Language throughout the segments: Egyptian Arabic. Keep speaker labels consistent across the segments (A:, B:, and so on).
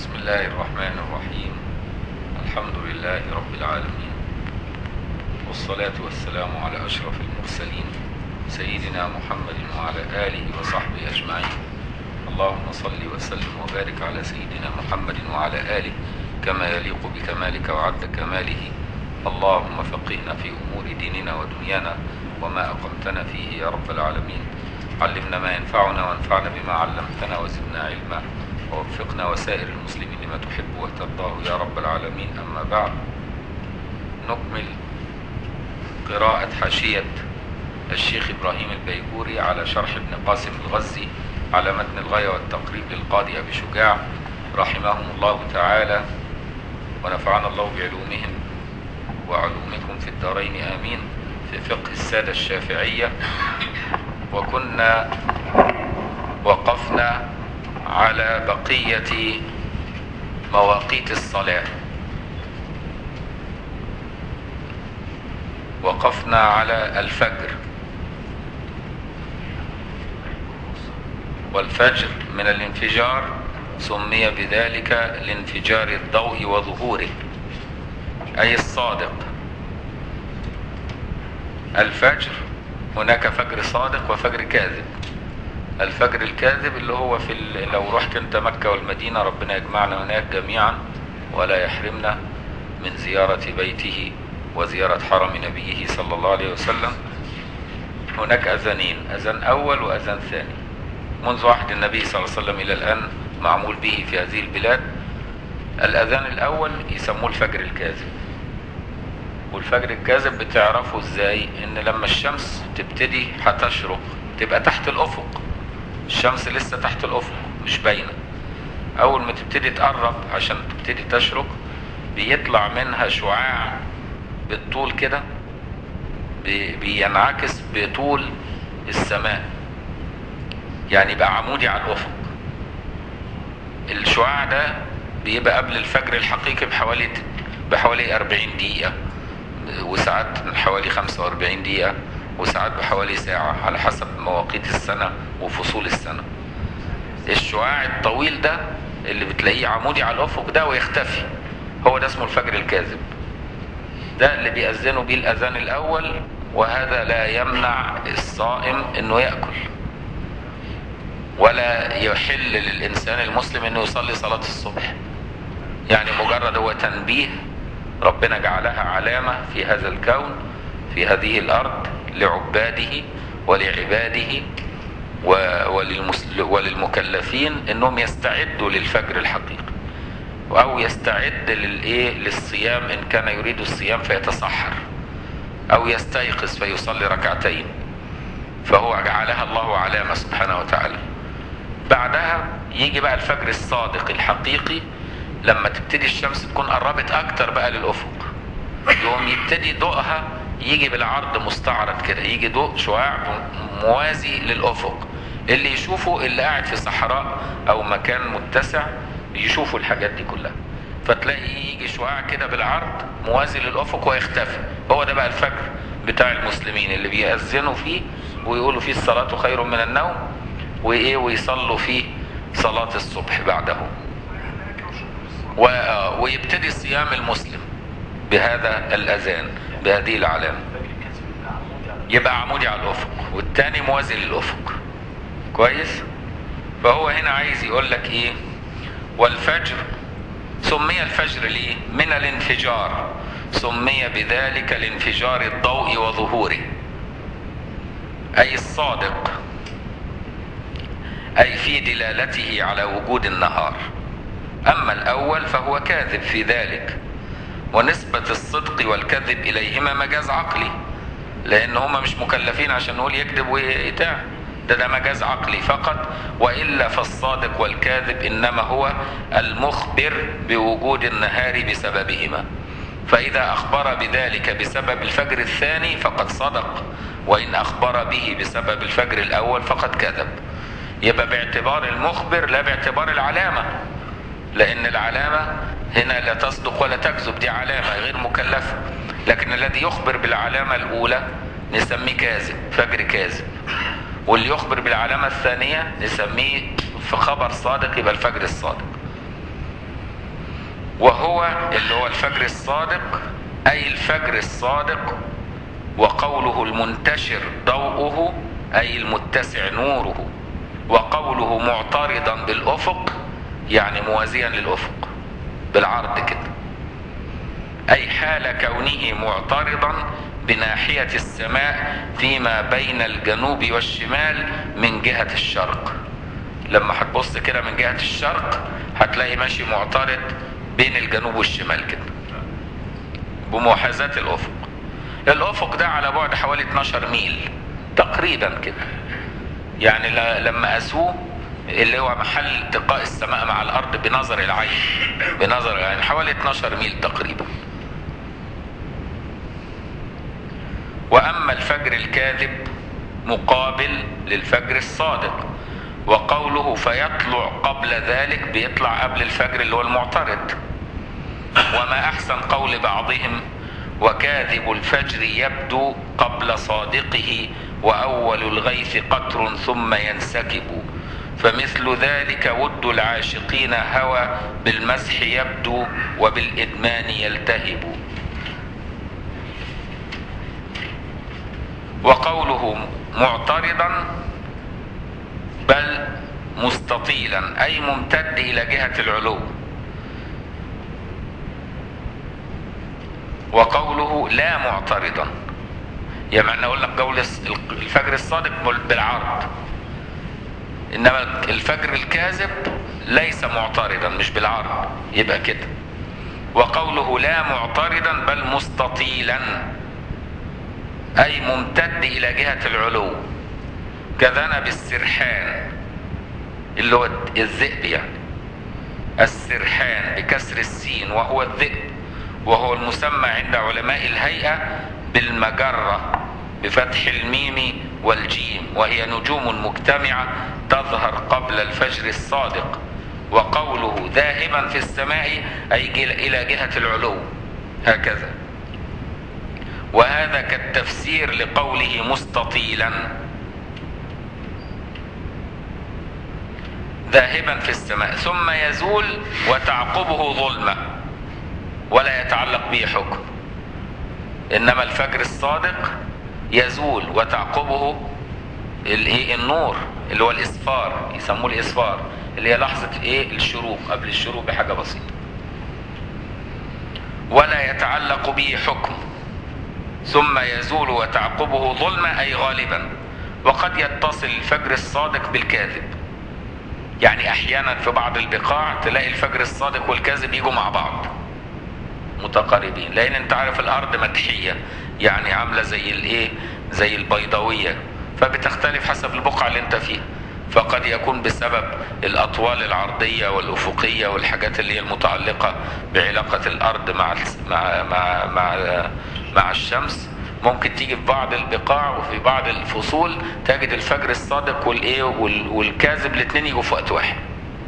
A: بسم الله الرحمن الرحيم الحمد لله رب العالمين والصلاة والسلام على أشرف المرسلين سيدنا محمد وعلى آله وصحبه أجمعين اللهم صل وسلم وبارك على سيدنا محمد وعلى آله كما يليق بكمالك وعد كماله اللهم فقهنا في أمور ديننا ودنيانا وما أقمتنا فيه يا رب العالمين علمنا ما ينفعنا وانفعنا بما علمتنا وزدنا علما ووفقنا وسائر المسلمين لما تحب وترضاه يا رب العالمين أما بعد نكمل قراءة حاشية الشيخ إبراهيم البيجوري على شرح ابن قاسم الغزي على متن الغاية والتقريب للقاضي أبي شجاع رحمهم الله تعالى ونفعنا الله بعلومهم وعلومكم في الدارين آمين في فقه السادة الشافعية وكنا وقفنا على بقية مواقيت الصلاة وقفنا على الفجر والفجر من الانفجار سمي بذلك لانفجار الضوء وظهوره أي الصادق الفجر هناك فجر صادق وفجر كاذب الفجر الكاذب اللي هو في ال... لو رحت انت مكة والمدينة ربنا يجمعنا هناك جميعا ولا يحرمنا من زيارة بيته وزيارة حرم نبيه صلى الله عليه وسلم هناك أذانين أذان أول وأذان ثاني منذ عهد النبي صلى الله عليه وسلم إلى الآن معمول به في هذه البلاد الأذان الأول يسموه الفجر الكاذب والفجر الكاذب بتعرفه ازاي ان لما الشمس تبتدي هتشرق تبقى تحت الافق الشمس لسه تحت الافق مش باينه اول ما تبتدي تقرب عشان تبتدي تشرق بيطلع منها شعاع بالطول كده بينعكس بطول السماء يعني يبقى عمودي على الافق الشعاع ده بيبقى قبل الفجر الحقيقي بحوالي بحوالي 40 دقيقه وساعات حوالي 45 دقيقة وساعات بحوالي ساعة على حسب مواقيت السنة وفصول السنة الشعاع الطويل ده اللي بتلاقيه عمودي على الأفق ده ويختفي هو ده اسمه الفجر الكاذب ده اللي بيأذنوا بيه الأذان الأول وهذا لا يمنع الصائم انه يأكل ولا يحل للإنسان المسلم انه يصلي صلاة الصبح يعني مجرد هو تنبيه ربنا جعلها علامة في هذا الكون في هذه الأرض لعباده ولعباده وللمكلفين انهم يستعدوا للفجر الحقيقي او يستعد للايه للصيام ان كان يريد الصيام فيتسحر او يستيقظ فيصلي ركعتين فهو جعلها الله علامة سبحانه وتعالى بعدها يجي بقى الفجر الصادق الحقيقي لما تبتدي الشمس تكون قربت اكتر بقى للافق يقوم يبتدي ضوءها يجي بالعرض مستعرض كده يجي ضوء شعاع موازي للافق اللي يشوفه اللي قاعد في صحراء او مكان متسع يشوفوا الحاجات دي كلها فتلاقي يجي شعاع كده بالعرض موازي للافق ويختفي هو ده بقى الفجر بتاع المسلمين اللي بيأذنوا فيه ويقولوا فيه الصلاة خير من النوم وايه ويصلوا فيه صلاة الصبح بعده ويبتدي صيام المسلم بهذا الأذان بهذه العلامة يبقى عمودي على الأفق والتاني موازي للأفق كويس فهو هنا عايز يقول لك إيه والفجر سمي الفجر ليه من الانفجار سمي بذلك لانفجار الضوء وظهوره أي الصادق أي في دلالته على وجود النهار أما الأول فهو كاذب في ذلك ونسبة الصدق والكذب إليهما مجاز عقلي لأن هما مش مكلفين عشان نقول يكذب ويتاع ده ده مجاز عقلي فقط وإلا فالصادق والكاذب إنما هو المخبر بوجود النهار بسببهما فإذا أخبر بذلك بسبب الفجر الثاني فقد صدق وإن أخبر به بسبب الفجر الأول فقد كذب يبقى باعتبار المخبر لا باعتبار العلامة لأن العلامة هنا لا تصدق ولا تكذب دي علامة غير مكلفة لكن الذي يخبر بالعلامة الأولى نسميه كاذب فجر كاذب واللي يخبر بالعلامة الثانية نسميه في خبر صادق يبقى الفجر الصادق وهو اللي هو الفجر الصادق أي الفجر الصادق وقوله المنتشر ضوءه أي المتسع نوره وقوله معترضا بالأفق يعني موازيا للأفق بالعرض كده أي حال كونه معترضا بناحية السماء فيما بين الجنوب والشمال من جهة الشرق لما هتبص كده من جهة الشرق هتلاقي ماشي معترض بين الجنوب والشمال كده بمحاذاة الأفق الأفق ده على بعد حوالي 12 ميل تقريبا كده يعني لما قاسوه اللي هو محل التقاء السماء مع الأرض بنظر العين بنظر العين حوالي 12 ميل تقريبا وأما الفجر الكاذب مقابل للفجر الصادق وقوله فيطلع قبل ذلك بيطلع قبل الفجر اللي هو المعترض وما أحسن قول بعضهم وكاذب الفجر يبدو قبل صادقه وأول الغيث قطر ثم ينسكب فمثل ذلك ود العاشقين هوى بالمسح يبدو وبالإدمان يلتهب وقوله معترضا بل مستطيلا أي ممتد إلى جهة العلو وقوله لا معترضا يعني اقول لك قول الفجر الصادق بالعرض انما الفجر الكاذب ليس معترضا مش بالعرض يبقى كده وقوله لا معترضا بل مستطيلا اي ممتد الى جهة العلو كذنب السرحان اللي هو الذئب يعني السرحان بكسر السين وهو الذئب وهو المسمى عند علماء الهيئة بالمجرة بفتح الميم والجيم وهي نجوم مجتمعة تظهر قبل الفجر الصادق وقوله ذاهبا في السماء أي إلى جهة العلو هكذا وهذا كالتفسير لقوله مستطيلا ذاهبا في السماء ثم يزول وتعقبه ظلمه ولا يتعلق به حكم انما الفجر الصادق يزول وتعقبه الايه النور اللي هو الاسفار يسموه الاسفار اللي هي لحظه الايه الشروق قبل الشروق بحاجه بسيطه ولا يتعلق به حكم ثم يزول وتعقبه ظلمة أي غالبا وقد يتصل الفجر الصادق بالكاذب يعني أحيانا في بعض البقاع تلاقي الفجر الصادق والكاذب يجوا مع بعض متقاربين لان انت عارف الارض مدحيه يعني عامله زي الايه زي البيضاويه فبتختلف حسب البقعه اللي انت فيها فقد يكون بسبب الاطوال العرضيه والافقيه والحاجات اللي هي المتعلقه بعلاقه الارض مع مع مع مع, مع الشمس ممكن تيجي في بعض البقاع وفي بعض الفصول تجد الفجر الصادق والايه والكاذب الاثنين يجوا في وقت واحد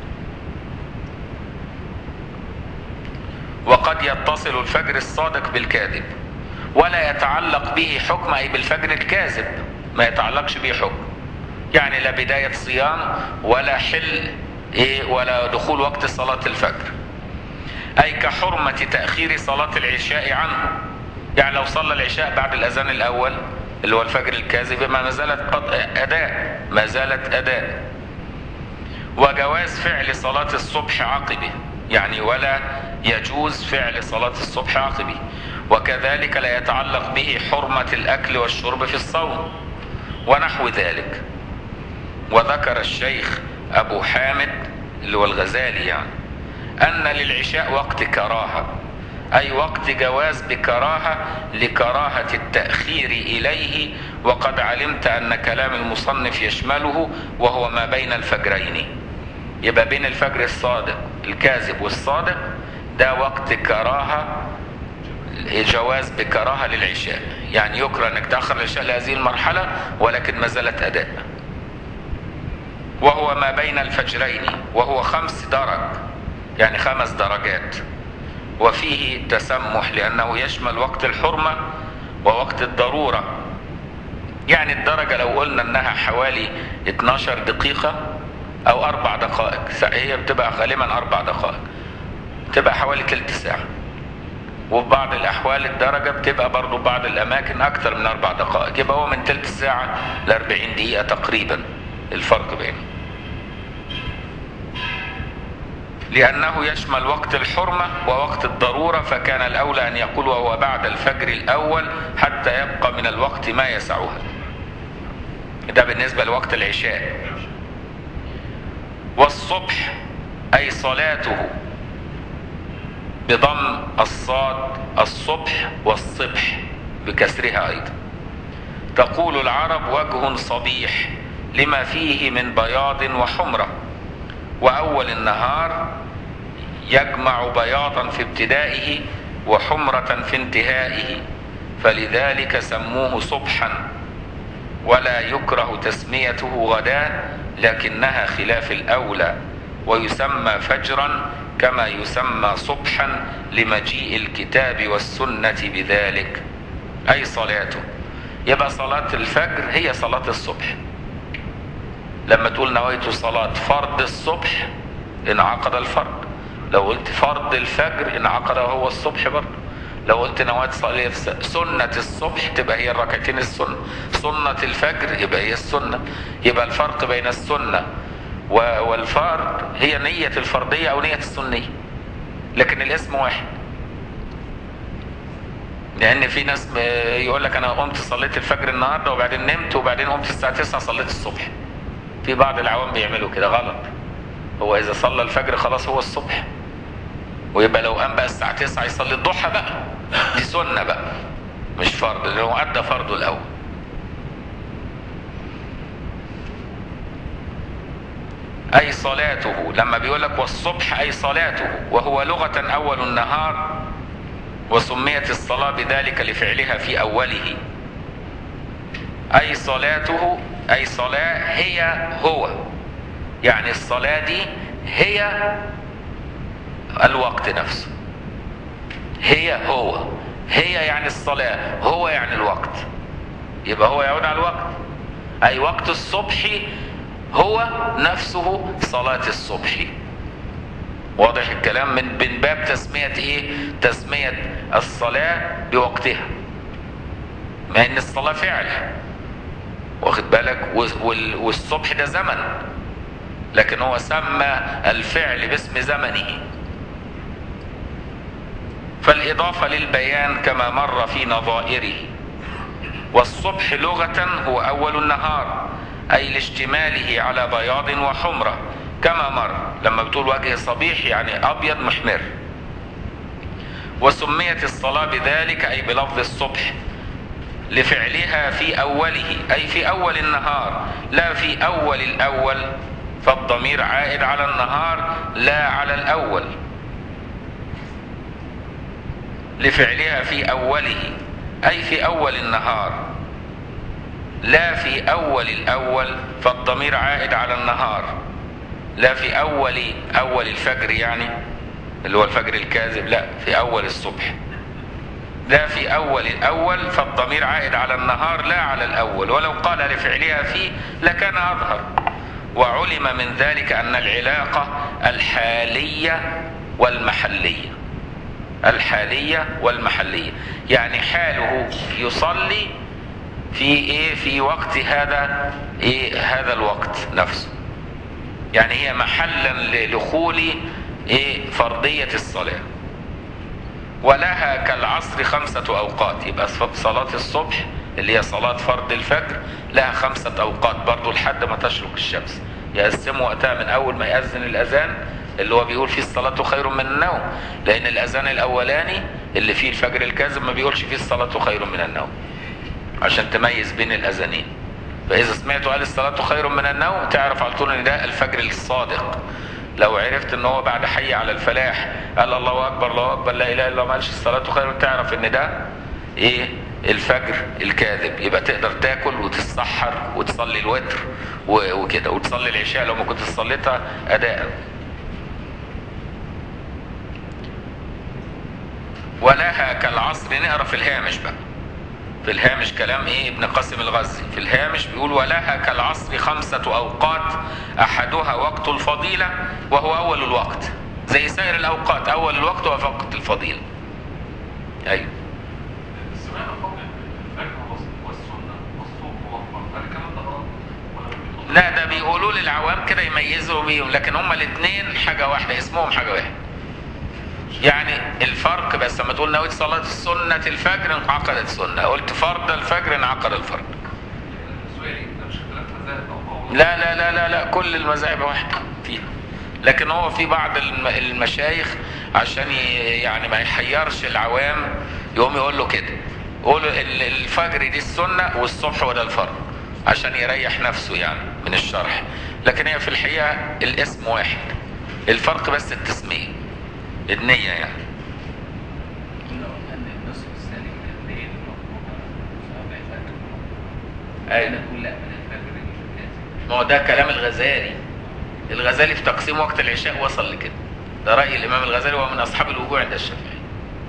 A: وقد يتصل الفجر الصادق بالكاذب ولا يتعلق به حكم أي بالفجر الكاذب ما يتعلقش به حكم يعني لا بداية صيام ولا حل إيه ولا دخول وقت صلاة الفجر أي كحرمة تأخير صلاة العشاء عنه يعني لو صلى العشاء بعد الأذان الأول اللي هو الفجر الكاذب ما زالت قد أداء ما زالت أداء وجواز فعل صلاة الصبح عقبه يعني ولا يجوز فعل صلاة الصبح عقبه وكذلك لا يتعلق به حرمة الأكل والشرب في الصوم ونحو ذلك وذكر الشيخ أبو حامد اللي هو الغزالي يعني أن للعشاء وقت كراهة أي وقت جواز بكراهة لكراهة التأخير إليه وقد علمت أن كلام المصنف يشمله وهو ما بين الفجرين يبقى بين الفجر الصادق الكاذب والصادق ده وقت كراهة جواز بكراهة للعشاء يعني يكره انك تأخر العشاء لهذه المرحلة ولكن ما زالت أداء وهو ما بين الفجرين وهو خمس درج يعني خمس درجات وفيه تسمح لأنه يشمل وقت الحرمة ووقت الضرورة يعني الدرجة لو قلنا انها حوالي 12 دقيقة او اربع دقائق هي بتبقى غالبا اربع دقائق تبقى حوالي تلت ساعة وفي بعض الأحوال الدرجة بتبقى برضو بعض الأماكن أكتر من أربع دقائق يبقى هو من تلت ساعة ل 40 دقيقة تقريبا الفرق بينهم لأنه يشمل وقت الحرمة ووقت الضرورة فكان الأولى أن يقول وهو بعد الفجر الأول حتى يبقى من الوقت ما يسعها ده بالنسبة لوقت العشاء والصبح أي صلاته بضم الصاد الصبح والصبح بكسرها أيضا تقول العرب وجه صبيح لما فيه من بياض وحمرة وأول النهار يجمع بياضا في ابتدائه وحمرة في انتهائه فلذلك سموه صبحا ولا يكره تسميته غداء لكنها خلاف الأولى ويسمى فجرا كما يسمى صبحا لمجيء الكتاب والسنة بذلك أي صلاته يبقى صلاة الفجر هي صلاة الصبح لما تقول نويت صلاة فرض الصبح انعقد الفرض لو قلت فرض الفجر انعقد هو الصبح برضه لو قلت نويت صلاة سنة الصبح تبقى هي الركعتين السنة سنة الفجر يبقى هي السنة يبقى الفرق بين السنة والفرض هي نية الفرضية أو نية السنية لكن الاسم واحد لأن في ناس يقول لك أنا قمت صليت الفجر النهاردة وبعدين نمت وبعدين قمت الساعة 9 صليت الصبح في بعض العوام بيعملوا كده غلط هو إذا صلى الفجر خلاص هو الصبح ويبقى لو قام بقى الساعة 9 يصلي الضحى بقى دي سنة بقى مش فرض لأنه أدى فرضه الأول أي صلاته لما بيقول لك والصبح أي صلاته وهو لغة أول النهار وسميت الصلاة بذلك لفعلها في أوله أي صلاته أي صلاة هي هو يعني الصلاة دي هي الوقت نفسه هي هو هي يعني الصلاة هو يعني الوقت يبقى هو يعود على الوقت أي وقت الصبح هو نفسه صلاة الصبح واضح الكلام من من باب تسمية ايه تسمية الصلاة بوقتها ما ان الصلاة فعل واخد بالك والصبح ده زمن لكن هو سمى الفعل باسم زمنه فالإضافة للبيان كما مر في نظائره والصبح لغة هو أول النهار أي لاشتماله على بياض وحمرة كما مر لما بتقول وجه صبيح يعني أبيض محمر وسميت الصلاة بذلك أي بلفظ الصبح لفعلها في أوله أي في أول النهار لا في أول الأول فالضمير عائد على النهار لا على الأول لفعلها في أوله أي في أول النهار لا في أول الأول فالضمير عائد على النهار لا في أول أول الفجر يعني اللي هو الفجر الكاذب لا في أول الصبح لا في أول الأول فالضمير عائد على النهار لا على الأول ولو قال لفعلها فيه لكان أظهر وعلم من ذلك أن العلاقة الحالية والمحلية الحالية والمحلية يعني حاله يصلي في ايه في وقت هذا ايه هذا الوقت نفسه يعني هي محلا لدخول ايه فرضية الصلاة ولها كالعصر خمسة أوقات يبقى صلاة الصبح اللي هي صلاة فرض الفجر لها خمسة أوقات برضو لحد ما تشرق الشمس يقسموا وقتها من أول ما يأذن الأذان اللي هو بيقول فيه الصلاة خير من النوم لأن الأذان الأولاني اللي فيه الفجر الكاذب ما بيقولش فيه الصلاة خير من النوم عشان تميز بين الأذانين فإذا سمعتوا قال الصلاة خير من النوم تعرف على طول إن ده الفجر الصادق لو عرفت ان هو بعد حي على الفلاح قال الله اكبر الله اكبر لا اله الا الله ما قالش الصلاه خير تعرف ان ده ايه الفجر الكاذب يبقى تقدر تاكل وتتسحر وتصلي الوتر وكده وتصلي العشاء لو ما كنت صليتها اداء ولها كالعصر نقرا في الهامش بقى في الهامش كلام ايه ابن قاسم الغزي في الهامش بيقول ولها كالعصر خمسة اوقات احدها وقت الفضيلة وهو اول الوقت زي سائر الاوقات اول الوقت ووقت الفضيله ايوه
B: السماء فوق الفجر والسنة والصبح والفرد هل الكلام ده غلط؟ ولا بيطلق؟
A: لا ده بيقولوا للعوام كده يميزوا بيهم لكن هما الاثنين حاجه واحده اسمهم حاجه واحده يعني الفرق بس لما تقول نويت صلاه السنه الفجر انعقدت السنه قلت فرض الفجر انعقد الفرض
B: سؤالي ده مش اختلاف مذاهب او قول
A: لا لا لا لا لا كل المذاهب واحده فيها لكن هو في بعض الم- المشايخ عشان ي- يعني ما يحيرش العوام يقوم يقول له كده يقول له ال- الفجر دي السنه والصبح وده الفرض عشان يريح نفسه يعني من الشرح لكن هي في الحقيقه الاسم واحد الفرق بس التسميه النيه يعني
C: كنا قلنا ان النصف الثاني من الليل مطلوب صلاه الفجر
A: أيوة.
C: انا اقول لا من الفجر مش لازم
A: ما هو ده كلام الغزالي الغزالي في تقسيم وقت العشاء وصل لكده ده رأي الإمام الغزالي وهو من أصحاب الوجوع عند الشافعي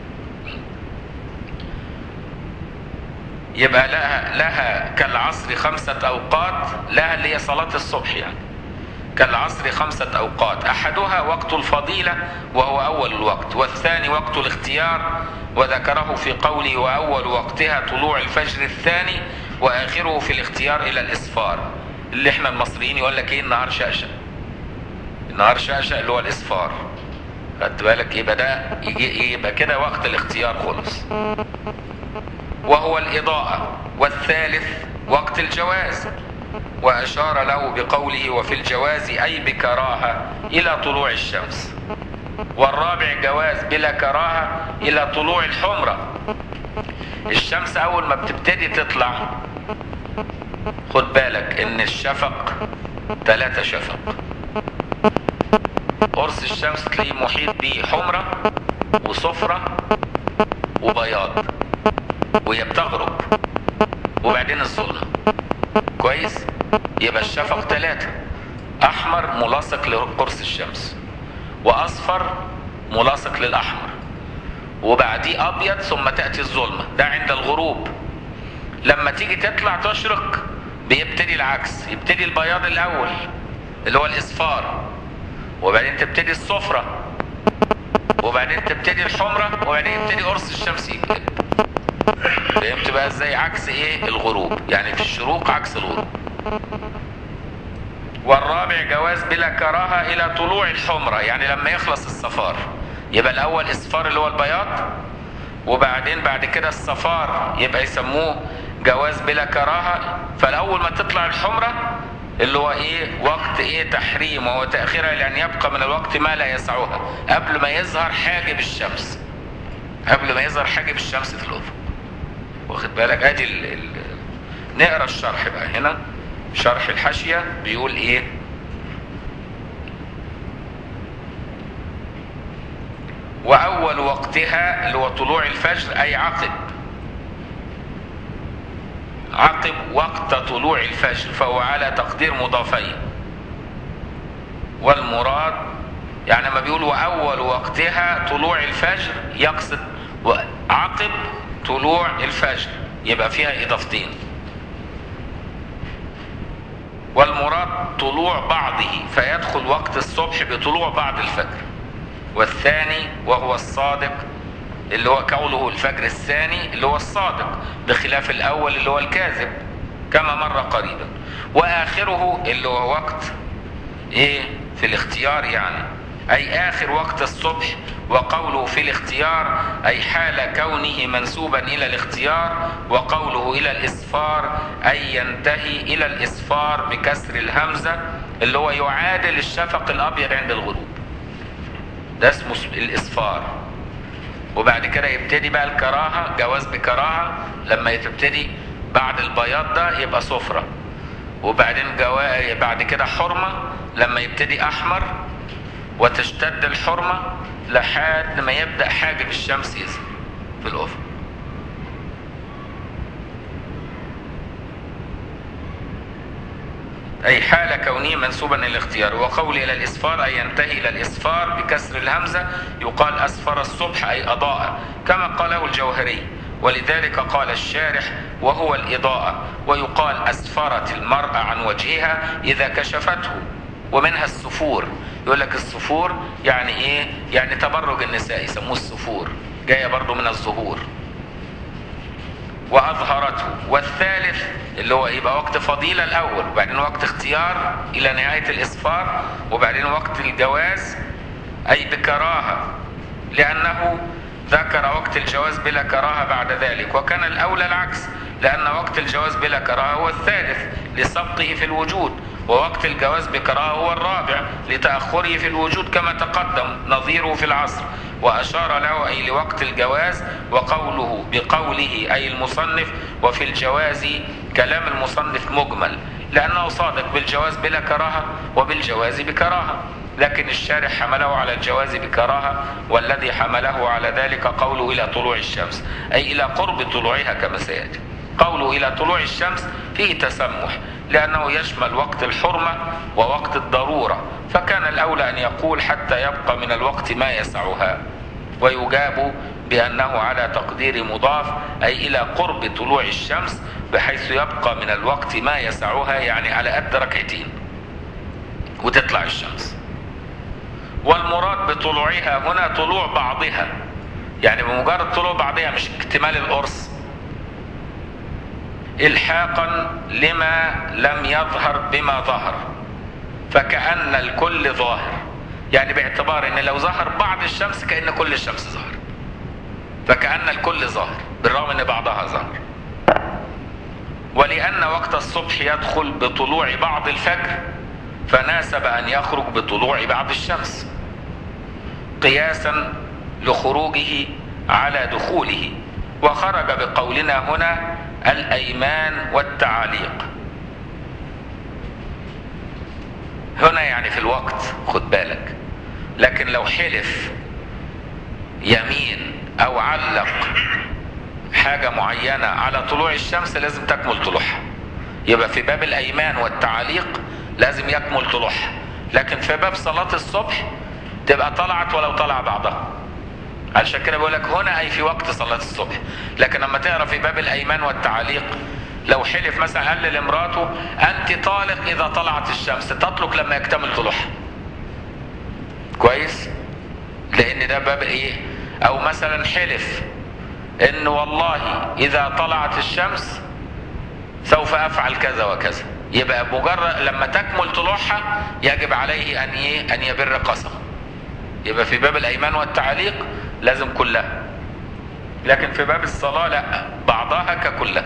A: يبقى لها لها كالعصر خمسة أوقات لها اللي هي صلاة الصبح يعني كالعصر خمسة أوقات أحدها وقت الفضيلة وهو أول الوقت والثاني وقت الاختيار وذكره في قوله وأول وقتها طلوع الفجر الثاني وآخره في الاختيار إلى الإسفار اللي احنا المصريين يقول لك ايه النهار شقشق النهار شقشق اللي هو الإسفار خدت بالك يبقى ده يجي- يبقى كده وقت الاختيار خلص وهو الإضاءة والثالث وقت الجواز وأشار له بقوله وفي الجواز أي بكراهة إلى طلوع الشمس والرابع جواز بلا كراهة إلى طلوع الحمرة الشمس أول ما بتبتدي تطلع خد بالك إن الشفق ثلاثة شفق قرص الشمس تلاقيه محيط بيه حمرة وصفرة وبياض وهي بتغرب وبعدين الظلمة كويس يبقى الشفق ثلاثة أحمر ملاصق لقرص الشمس وأصفر ملاصق للأحمر وبعديه أبيض ثم تأتي الظلمة ده عند الغروب لما تيجي تطلع تشرق بيبتدي العكس يبتدي البياض الأول اللي هو الإصفار وبعدين تبتدي الصفرة وبعدين تبتدي الحمرة وبعدين يبتدي قرص الشمس يقلب فهمت بقى ازاي عكس ايه الغروب يعني في الشروق عكس الغروب والرابع جواز بلا كراهة الى طلوع الحمرة يعني لما يخلص الصفار يبقى الاول اصفار اللي هو البياض وبعدين بعد كده الصفار يبقى يسموه جواز بلا كراهة فالاول ما تطلع الحمرة اللي هو ايه وقت ايه تحريم وهو تأخيرها لان يبقى من الوقت ما لا يسعها قبل ما يظهر حاجب الشمس قبل ما يظهر حاجب الشمس في الافق واخد بالك ادي ال... ال... نقرا الشرح بقى هنا شرح الحاشيه بيقول ايه واول وقتها اللي هو طلوع الفجر اي عقب عقب وقت طلوع الفجر فهو على تقدير مضافين والمراد يعني لما بيقول واول وقتها طلوع الفجر يقصد عقب طلوع الفجر يبقى فيها اضافتين والمراد طلوع بعضه فيدخل وقت الصبح بطلوع بعض الفجر والثاني وهو الصادق اللي هو قوله الفجر الثاني اللي هو الصادق بخلاف الاول اللي هو الكاذب كما مر قريبا واخره اللي هو وقت ايه في الاختيار يعني اي اخر وقت الصبح وقوله في الاختيار اي حال كونه منسوبا الى الاختيار وقوله الى الاسفار اي ينتهي الى الاسفار بكسر الهمزه اللي هو يعادل الشفق الابيض عند الغروب ده اسمه الاسفار وبعد كده يبتدي بقى الكراهه جواز بكراهه لما تبتدي بعد البياض ده يبقى صفرة وبعدين جوا... بعد كده حرمة لما يبتدي أحمر وتشتد الحرمة لحد ما يبدأ حاجب الشمس يظهر في الأفق أي حال كونه منسوبا إلى الاختيار وقول إلى الإسفار أي ينتهي إلى الإسفار بكسر الهمزة يقال أسفر الصبح أي أضاء كما قاله الجوهري ولذلك قال الشارح وهو الإضاءة ويقال أسفرت المرأة عن وجهها إذا كشفته ومنها السفور يقول لك السفور يعني ايه يعني تبرج النساء يسموه السفور جايه برضو من الظهور واظهرته والثالث اللي هو يبقى وقت فضيله الاول وبعدين وقت اختيار الى نهايه الاسفار وبعدين وقت الجواز اي بكراهه لانه ذكر وقت الجواز بلا كراهه بعد ذلك وكان الاولى العكس لان وقت الجواز بلا كراهه هو الثالث لسبقه في الوجود ووقت الجواز بكراهه هو الرابع لتاخره في الوجود كما تقدم نظيره في العصر وأشار له أي لوقت الجواز وقوله بقوله أي المصنف وفي الجواز كلام المصنف مجمل لأنه صادق بالجواز بلا كراهة وبالجواز بكراهة لكن الشارح حمله على الجواز بكراهة والذي حمله على ذلك قوله إلى طلوع الشمس أي إلى قرب طلوعها كما سيأتي قوله إلى طلوع الشمس فيه تسمح لأنه يشمل وقت الحرمة ووقت الضرورة فكان الأولى أن يقول حتى يبقى من الوقت ما يسعها ويجاب بأنه على تقدير مضاف أي إلى قرب طلوع الشمس بحيث يبقى من الوقت ما يسعها يعني على قد ركعتين وتطلع الشمس والمراد بطلوعها هنا طلوع بعضها يعني بمجرد طلوع بعضها مش اكتمال القرص الحاقا لما لم يظهر بما ظهر فكأن الكل ظاهر يعني باعتبار ان لو ظهر بعض الشمس كأن كل الشمس ظهر فكأن الكل ظاهر بالرغم ان بعضها ظهر ولأن وقت الصبح يدخل بطلوع بعض الفجر فناسب أن يخرج بطلوع بعض الشمس قياسا لخروجه على دخوله وخرج بقولنا هنا الأيمان والتعاليق هنا يعني في الوقت خد بالك لكن لو حلف يمين او علق حاجة معينة على طلوع الشمس لازم تكمل طلوعها يبقى في باب الايمان والتعاليق لازم يكمل طلوعها لكن في باب صلاة الصبح تبقى طلعت ولو طلع بعضها علشان كده بيقول لك هنا اي في وقت صلاة الصبح لكن لما تقرا في باب الايمان والتعاليق لو حلف مثلا قال لمراته انت طالق اذا طلعت الشمس تطلق لما يكتمل طلوعها كويس لان ده باب ايه او مثلا حلف ان والله اذا طلعت الشمس سوف افعل كذا وكذا يبقى مجرد لما تكمل طلوعها يجب عليه ان ايه ان يبر قسم يبقى في باب الايمان والتعليق لازم كلها لكن في باب الصلاه لا بعضها ككلها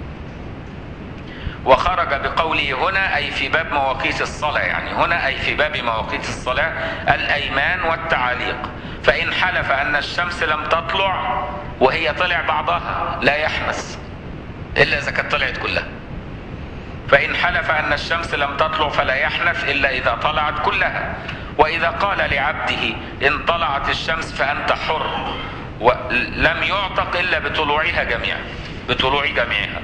A: وخرج بقوله هنا أي في باب مواقيت الصلاة يعني هنا أي في باب مواقيت الصلاة الأيمان والتعاليق فإن حلف أن الشمس لم تطلع وهي طلع بعضها لا يحنس إلا إذا كانت طلعت كلها فإن حلف أن الشمس لم تطلع فلا يحنث إلا إذا طلعت كلها وإذا قال لعبده إن طلعت الشمس فأنت حر ولم يعتق إلا بطلوعها جميعا بطلوع جميعها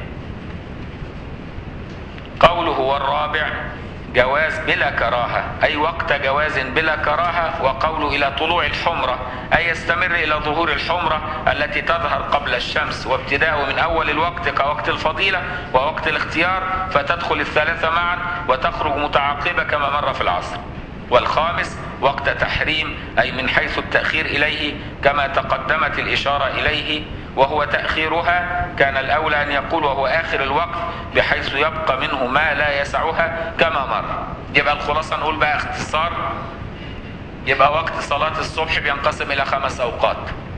A: قوله والرابع جواز بلا كراهة أي وقت جواز بلا كراهة وقوله إلى طلوع الحمرة أي يستمر إلى ظهور الحمرة التي تظهر قبل الشمس وابتداء من أول الوقت كوقت الفضيلة ووقت الاختيار فتدخل الثلاثة معا وتخرج متعاقبة كما مر في العصر والخامس وقت تحريم أي من حيث التأخير إليه كما تقدمت الإشارة إليه وهو تأخيرها كان الأولى أن يقول وهو آخر الوقت بحيث يبقى منه ما لا يسعها كما مر يبقى الخلاصة نقول بقى اختصار يبقى وقت صلاة الصبح بينقسم إلى خمس أوقات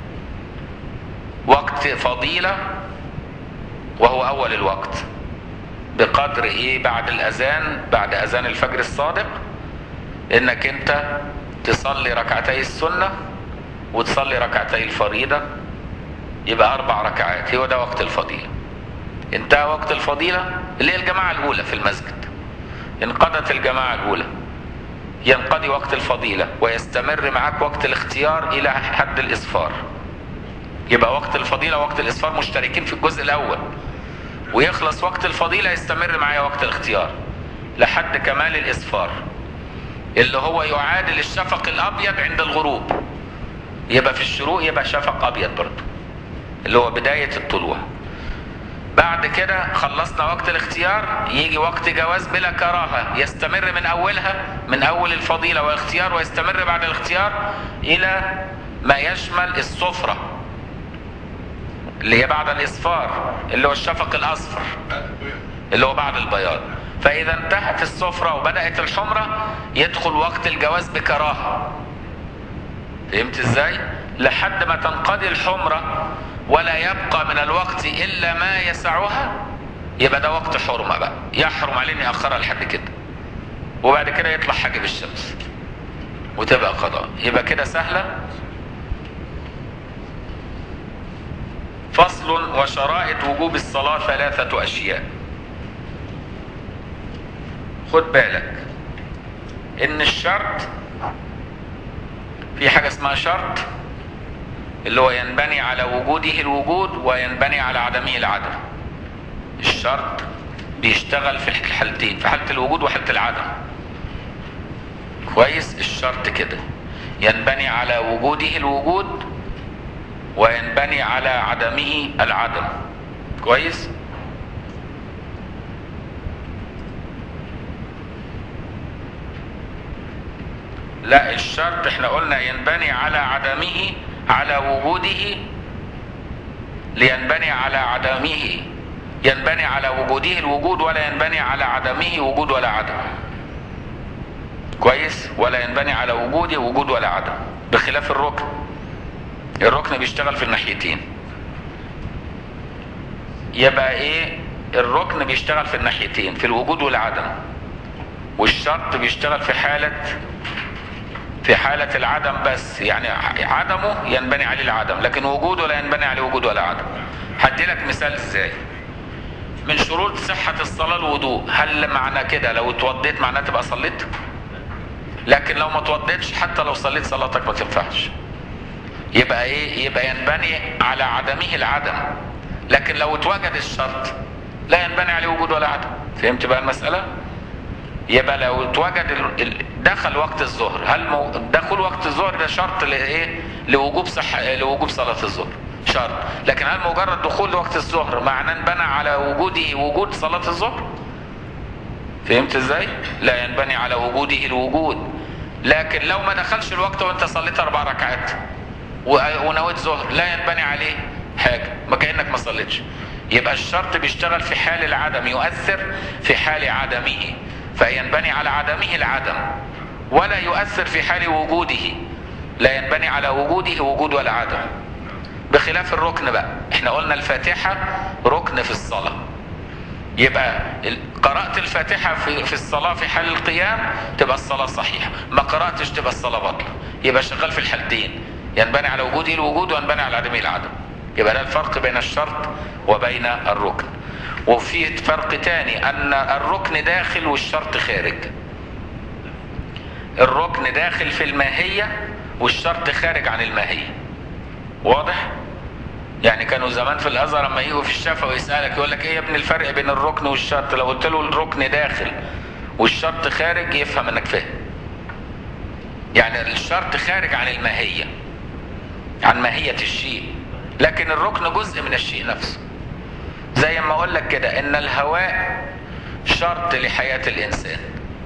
A: وقت فضيلة وهو أول الوقت بقدر إيه بعد الأذان بعد أذان الفجر الصادق إنك أنت تصلي ركعتي السنة وتصلي ركعتي الفريضة يبقى أربع ركعات هو ده وقت الفضيلة انتهى وقت الفضيلة اللي هي الجماعة الأولى في المسجد انقضت الجماعة الأولى ينقضي وقت الفضيلة ويستمر معك وقت الاختيار إلى حد الإسفار يبقى وقت الفضيلة ووقت الإسفار مشتركين في الجزء الأول ويخلص وقت الفضيلة يستمر معايا وقت الاختيار لحد كمال الإسفار اللي هو يعادل الشفق الأبيض عند الغروب يبقى في الشروق يبقى شفق أبيض برضه اللي هو بداية الطلوع بعد كده خلصنا وقت الاختيار يجي وقت جواز بلا كراهة يستمر من أولها من أول الفضيلة والاختيار ويستمر بعد الاختيار إلى ما يشمل الصفرة اللي هي بعد الإصفار اللي هو الشفق الأصفر اللي هو بعد البياض فإذا انتهت الصفرة وبدأت الحمرة يدخل وقت الجواز بكراهة فهمت ازاي؟ لحد ما تنقضي الحمرة ولا يبقى من الوقت إلا ما يسعها يبقى ده وقت حرمة بقى يحرم عليه إن يأخرها لحد كده وبعد كده يطلع حاجب الشمس وتبقى قضاء يبقى كده سهلة فصل وشرائط وجوب الصلاة ثلاثة أشياء خد بالك إن الشرط في حاجة اسمها شرط اللي هو ينبني على وجوده الوجود وينبني على عدمه العدم الشرط بيشتغل في الحالتين في حالة الوجود وحالة العدم كويس الشرط كده ينبني على وجوده الوجود وينبني على عدمه العدم كويس لا الشرط احنا قلنا ينبني على عدمه على وجوده لينبني على عدمه ينبني على وجوده الوجود ولا ينبني على عدمه وجود ولا عدم كويس ولا ينبني على وجوده وجود ولا عدم بخلاف الركن الركن بيشتغل في الناحيتين يبقى ايه الركن بيشتغل في الناحيتين في الوجود والعدم والشرط بيشتغل في حالة في حالة العدم بس يعني عدمه ينبني عليه العدم لكن وجوده لا ينبني عليه وجود ولا عدم هدي لك مثال ازاي من شروط صحة الصلاة الوضوء هل معنى كده لو اتوضيت معناه تبقى صليت لكن لو ما اتوضيتش حتى لو صليت صلاتك ما تنفعش يبقى ايه يبقى ينبني على عدمه العدم لكن لو اتوجد الشرط لا ينبني عليه وجود ولا عدم فهمت بقى المسألة يبقى لو اتوجد ال... ال... دخل وقت الظهر هل مو... دخول وقت الظهر ده شرط لايه لوجوب صح لوجوب صلاة الظهر شرط لكن هل مجرد دخول وقت الظهر معناه انبنى على وجوده وجود صلاة الظهر فهمت ازاي لا ينبني على وجوده الوجود لكن لو ما دخلش الوقت وانت صليت اربع ركعات ونويت ظهر لا ينبني عليه حاجة ما كأنك ما صليتش يبقى الشرط بيشتغل في حال العدم يؤثر في حال عدمه فينبني على عدمه العدم ولا يؤثر في حال وجوده لا ينبني على وجوده وجود ولا عدم بخلاف الركن بقى احنا قلنا الفاتحة ركن في الصلاة يبقى قرأت الفاتحة في, في الصلاة في حال القيام تبقى الصلاة صحيحة ما قرأتش تبقى الصلاة باطلة يبقى شغال في الحالتين ينبني على وجوده الوجود وينبني على عدمه العدم يبقى ده الفرق بين الشرط وبين الركن وفي فرق تاني ان الركن داخل والشرط خارج الركن داخل في الماهية والشرط خارج عن الماهية واضح يعني كانوا زمان في الازهر لما يجوا في الشفا ويسالك يقول لك ايه يا ابن الفرق بين الركن والشرط لو قلت له الركن داخل والشرط خارج يفهم انك فاهم يعني الشرط خارج عن الماهية عن ماهية الشيء لكن الركن جزء من الشيء نفسه زي ما اقول لك كده ان الهواء شرط لحياة الانسان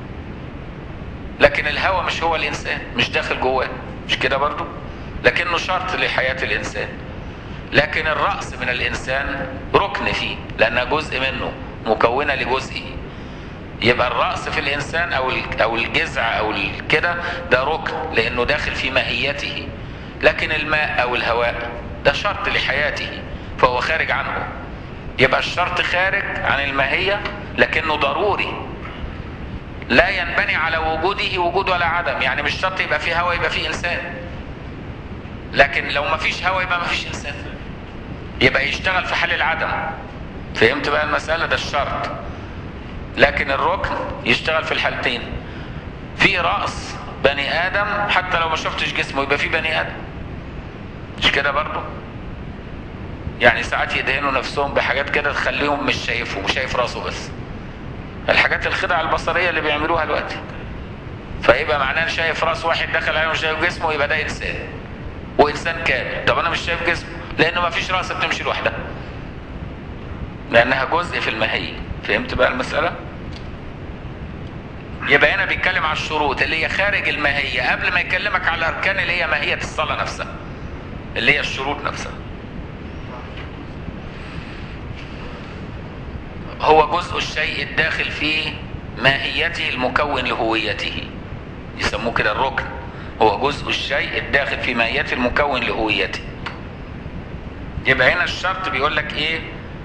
A: لكن الهواء مش هو الانسان مش داخل جواه مش كده برضو لكنه شرط لحياة الانسان لكن الرأس من الانسان ركن فيه لانها جزء منه مكونة لجزئه يبقى الرأس في الانسان او او الجذع او كده ده ركن لانه داخل في ماهيته لكن الماء او الهواء ده شرط لحياته فهو خارج عنه يبقى الشرط خارج عن الماهية لكنه ضروري لا ينبني على وجوده وجود ولا عدم يعني مش شرط يبقى فيه هواء يبقى فيه انسان لكن لو ما فيش هواء يبقى ما فيش انسان يبقى يشتغل في حال العدم فهمت بقى المسألة ده الشرط لكن الركن يشتغل في الحالتين في رأس بني آدم حتى لو ما شفتش جسمه يبقى في بني آدم مش كده برضه يعني ساعات يدهنوا نفسهم بحاجات كده تخليهم مش شايفه وشايف راسه بس الحاجات الخدع البصرية اللي بيعملوها دلوقتي فيبقى معناه شايف راس واحد دخل عليه ومش شايف جسمه يبقى ده انسان وانسان كامل طب انا مش شايف جسمه لانه ما فيش راس بتمشي لوحدها لانها جزء في الماهيه فهمت بقى المساله يبقى هنا بيتكلم على الشروط اللي هي خارج الماهيه قبل ما يكلمك على الاركان اللي هي ماهيه الصلاه نفسها اللي هي الشروط نفسها هو جزء الشيء الداخل في ماهيته المكون لهويته يسموه كده الركن هو جزء الشيء الداخل في ماهيته المكون لهويته يبقى هنا الشرط بيقول لك ايه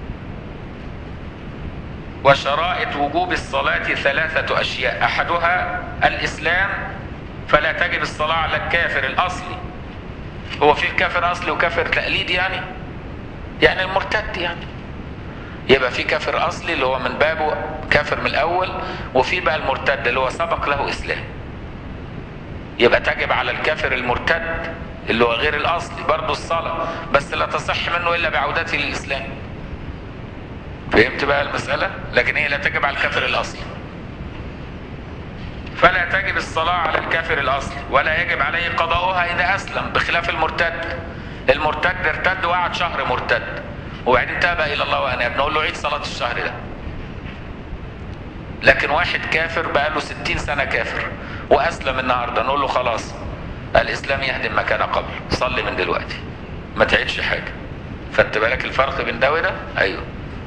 A: وشرائط وجوب الصلاة ثلاثة أشياء أحدها الإسلام فلا تجب الصلاة على الكافر الأصلي هو في كافر أصلي وكافر تقليدي يعني يعني المرتد يعني يبقى في كافر أصلي اللي هو من بابه كافر من الأول وفي بقى المرتد اللي هو سبق له إسلام يبقى تجب على الكافر المرتد اللي هو غير الأصلي برضه الصلاة بس لا تصح منه إلا بعودته للإسلام فهمت بقى المسألة لكن هي لا تجب على الكافر الأصلي فلا تجب الصلاة على الكافر الأصلي ولا يجب عليه قضاؤها إذا أسلم بخلاف المرتد المرتد ارتد وقعد شهر مرتد وبعدين تاب إلى الله وأناب نقول له عيد صلاة الشهر ده لكن واحد كافر بقى له ستين سنة كافر وأسلم النهاردة نقول له خلاص الإسلام يهدم مكان قبل صلي من دلوقتي ما تعيدش حاجة خدت بالك الفرق بين ده وده أيوه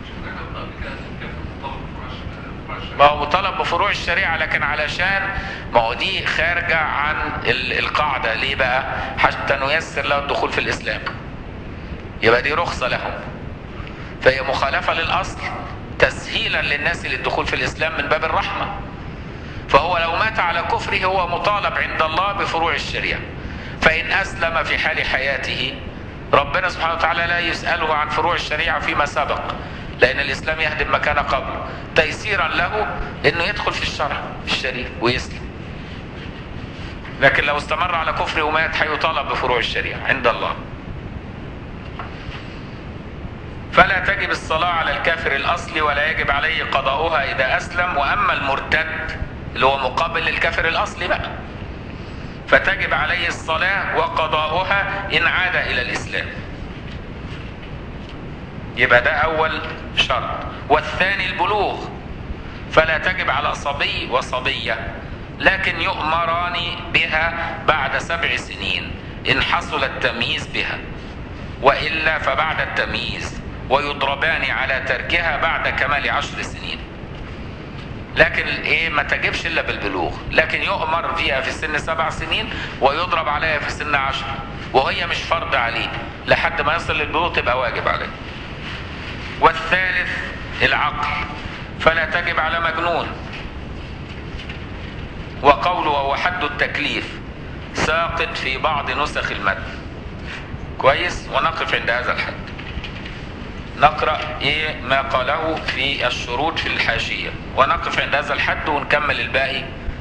A: ما هو طلب بفروع الشريعة لكن علشان ما هو دي خارجة عن ال- القاعدة ليه بقى حتى نيسر له الدخول في الإسلام يبقى دي رخصة لهم فهي مخالفة للأصل تسهيلا للناس للدخول في الإسلام من باب الرحمة فهو لو مات على كفره هو مطالب عند الله بفروع الشريعة فإن أسلم في حال حياته ربنا سبحانه وتعالى لا يسأله عن فروع الشريعة فيما سبق لأن الإسلام يهدم مكان قبله تيسيرا له إنه يدخل في الشرع الشريف ويسلم لكن لو استمر على كفره ومات هيطالب بفروع الشريعة عند الله فلا تجب الصلاة على الكافر الأصلي ولا يجب عليه قضاؤها إذا أسلم وأما المرتد اللي هو مقابل للكافر الأصلي بقى فتجب عليه الصلاة وقضاؤها إن عاد إلى الإسلام يبقى ده أول شرط والثاني البلوغ فلا تجب على صبي وصبية لكن يؤمران بها بعد سبع سنين إن حصل التمييز بها وإلا فبعد التمييز ويضربان على تركها بعد كمال عشر سنين لكن ايه ما تجبش الا بالبلوغ لكن يؤمر فيها في سن سبع سنين ويضرب عليها في سن عشر وهي مش فرض عليه لحد ما يصل للبلوغ تبقى واجب عليه والثالث العقل فلا تجب على مجنون وقوله وهو حد التكليف ساقط في بعض نسخ المتن كويس ونقف عند هذا الحد نقرأ إيه ما قاله في الشروط في الحاشية ونقف عند هذا الحد ونكمل الباقي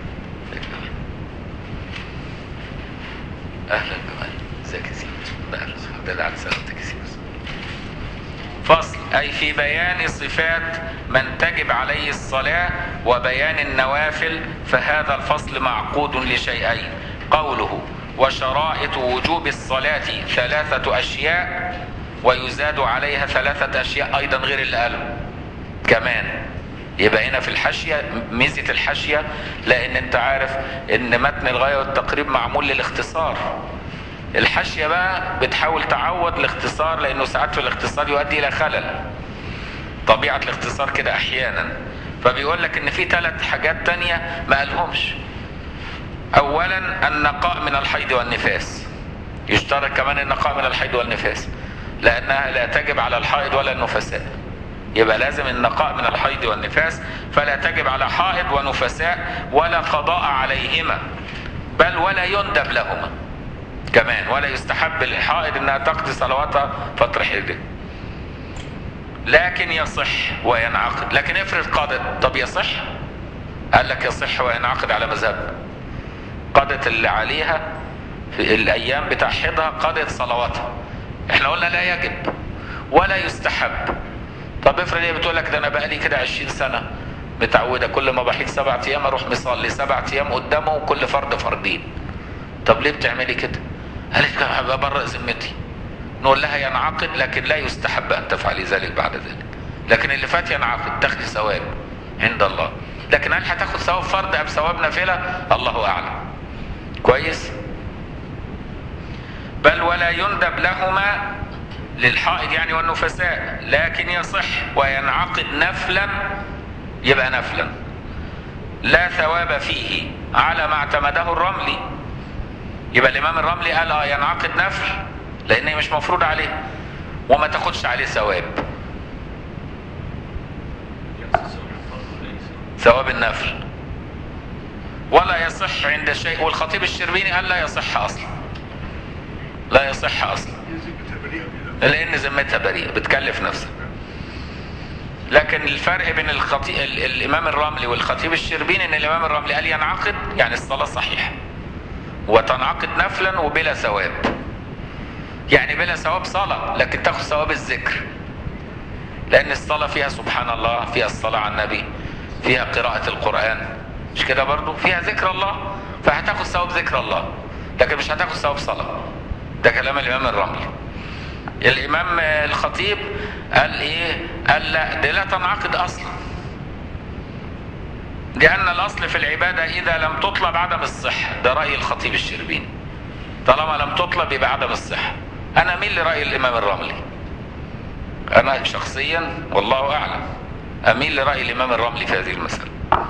A: أهلا جمال ازيك يا سيدي بقى ده على سلامتك يا سيدي فصل أي في بيان صفات من تجب عليه الصلاة وبيان النوافل فهذا الفصل معقود لشيئين قوله وشرائط وجوب الصلاة ثلاثة أشياء ويزاد عليها ثلاثة أشياء أيضا غير اللي قاله كمان يبقى هنا في الحاشية ميزة الحاشية لأن أنت عارف إن متن الغاية والتقريب معمول للاختصار الحاشية بقى بتحاول تعوض الاختصار لأنه ساعات في الاختصار يؤدي إلى خلل طبيعة الاختصار كده أحيانا فبيقول لك إن في ثلاث حاجات تانية ما قالهمش أولا النقاء من الحيض والنفاس يشترط كمان النقاء من الحيض والنفاس لأنها لا تجب على الحائض ولا النفساء يبقى لازم النقاء من الحيض والنفاس فلا تجب على حائض ونفساء ولا قضاء عليهما بل ولا يندب لهما كمان ولا يستحب للحائض انها تقضي صلواتها فترة حيضها لكن يصح وينعقد لكن افرض قضت طب يصح قال لك يصح وينعقد على مذهب قضت اللي عليها في الايام بتاع حيضها قضت صلواتها احنا قلنا لا يجب ولا يستحب طب افرض هي بتقول لك ده انا بقالي كده 20 سنه متعوده كل ما بحيد سبع ايام اروح مصلي سبع ايام قدامه وكل فرد فردين طب ليه بتعملي كده؟ قالت لك ببرئ ذمتي نقول لها ينعقد لكن لا يستحب ان تفعلي ذلك بعد ذلك لكن اللي فات ينعقد تاخد ثواب عند الله لكن هل هتاخد ثواب فرض ام ثواب نافله الله اعلم كويس بل ولا يندب لهما للحائض يعني والنفساء لكن يصح وينعقد نفلا يبقى نفلا لا ثواب فيه على ما اعتمده الرملي يبقى الامام الرملي قال اه ينعقد نفل لان مش مفروض عليه وما تاخدش عليه ثواب ثواب النفل ولا يصح عند شيء والخطيب الشربيني قال لا يصح اصلا لا يصح اصلا لان ذمتها بريئه بتكلف نفسها لكن الفرق بين الخطيب الامام الرملي والخطيب الشربيني ان الامام الرملي قال ينعقد يعني الصلاه صحيحه وتنعقد نفلا وبلا ثواب يعني بلا ثواب صلاه لكن تاخد ثواب الذكر لان الصلاه فيها سبحان الله فيها الصلاه على النبي فيها قراءه القران مش كده برضو فيها ذكر الله فهتاخد ثواب ذكر الله لكن مش هتاخد ثواب صلاه ده كلام الامام الرملي الامام الخطيب قال ايه قال لا دي لا تنعقد اصلا لان الاصل في العباده اذا لم تطلب عدم الصحه ده راي الخطيب الشربيني طالما لم تطلب يبقى عدم الصحه انا مين لراي الامام الرملي انا شخصيا والله اعلم اميل لراي الامام الرملي في هذه المساله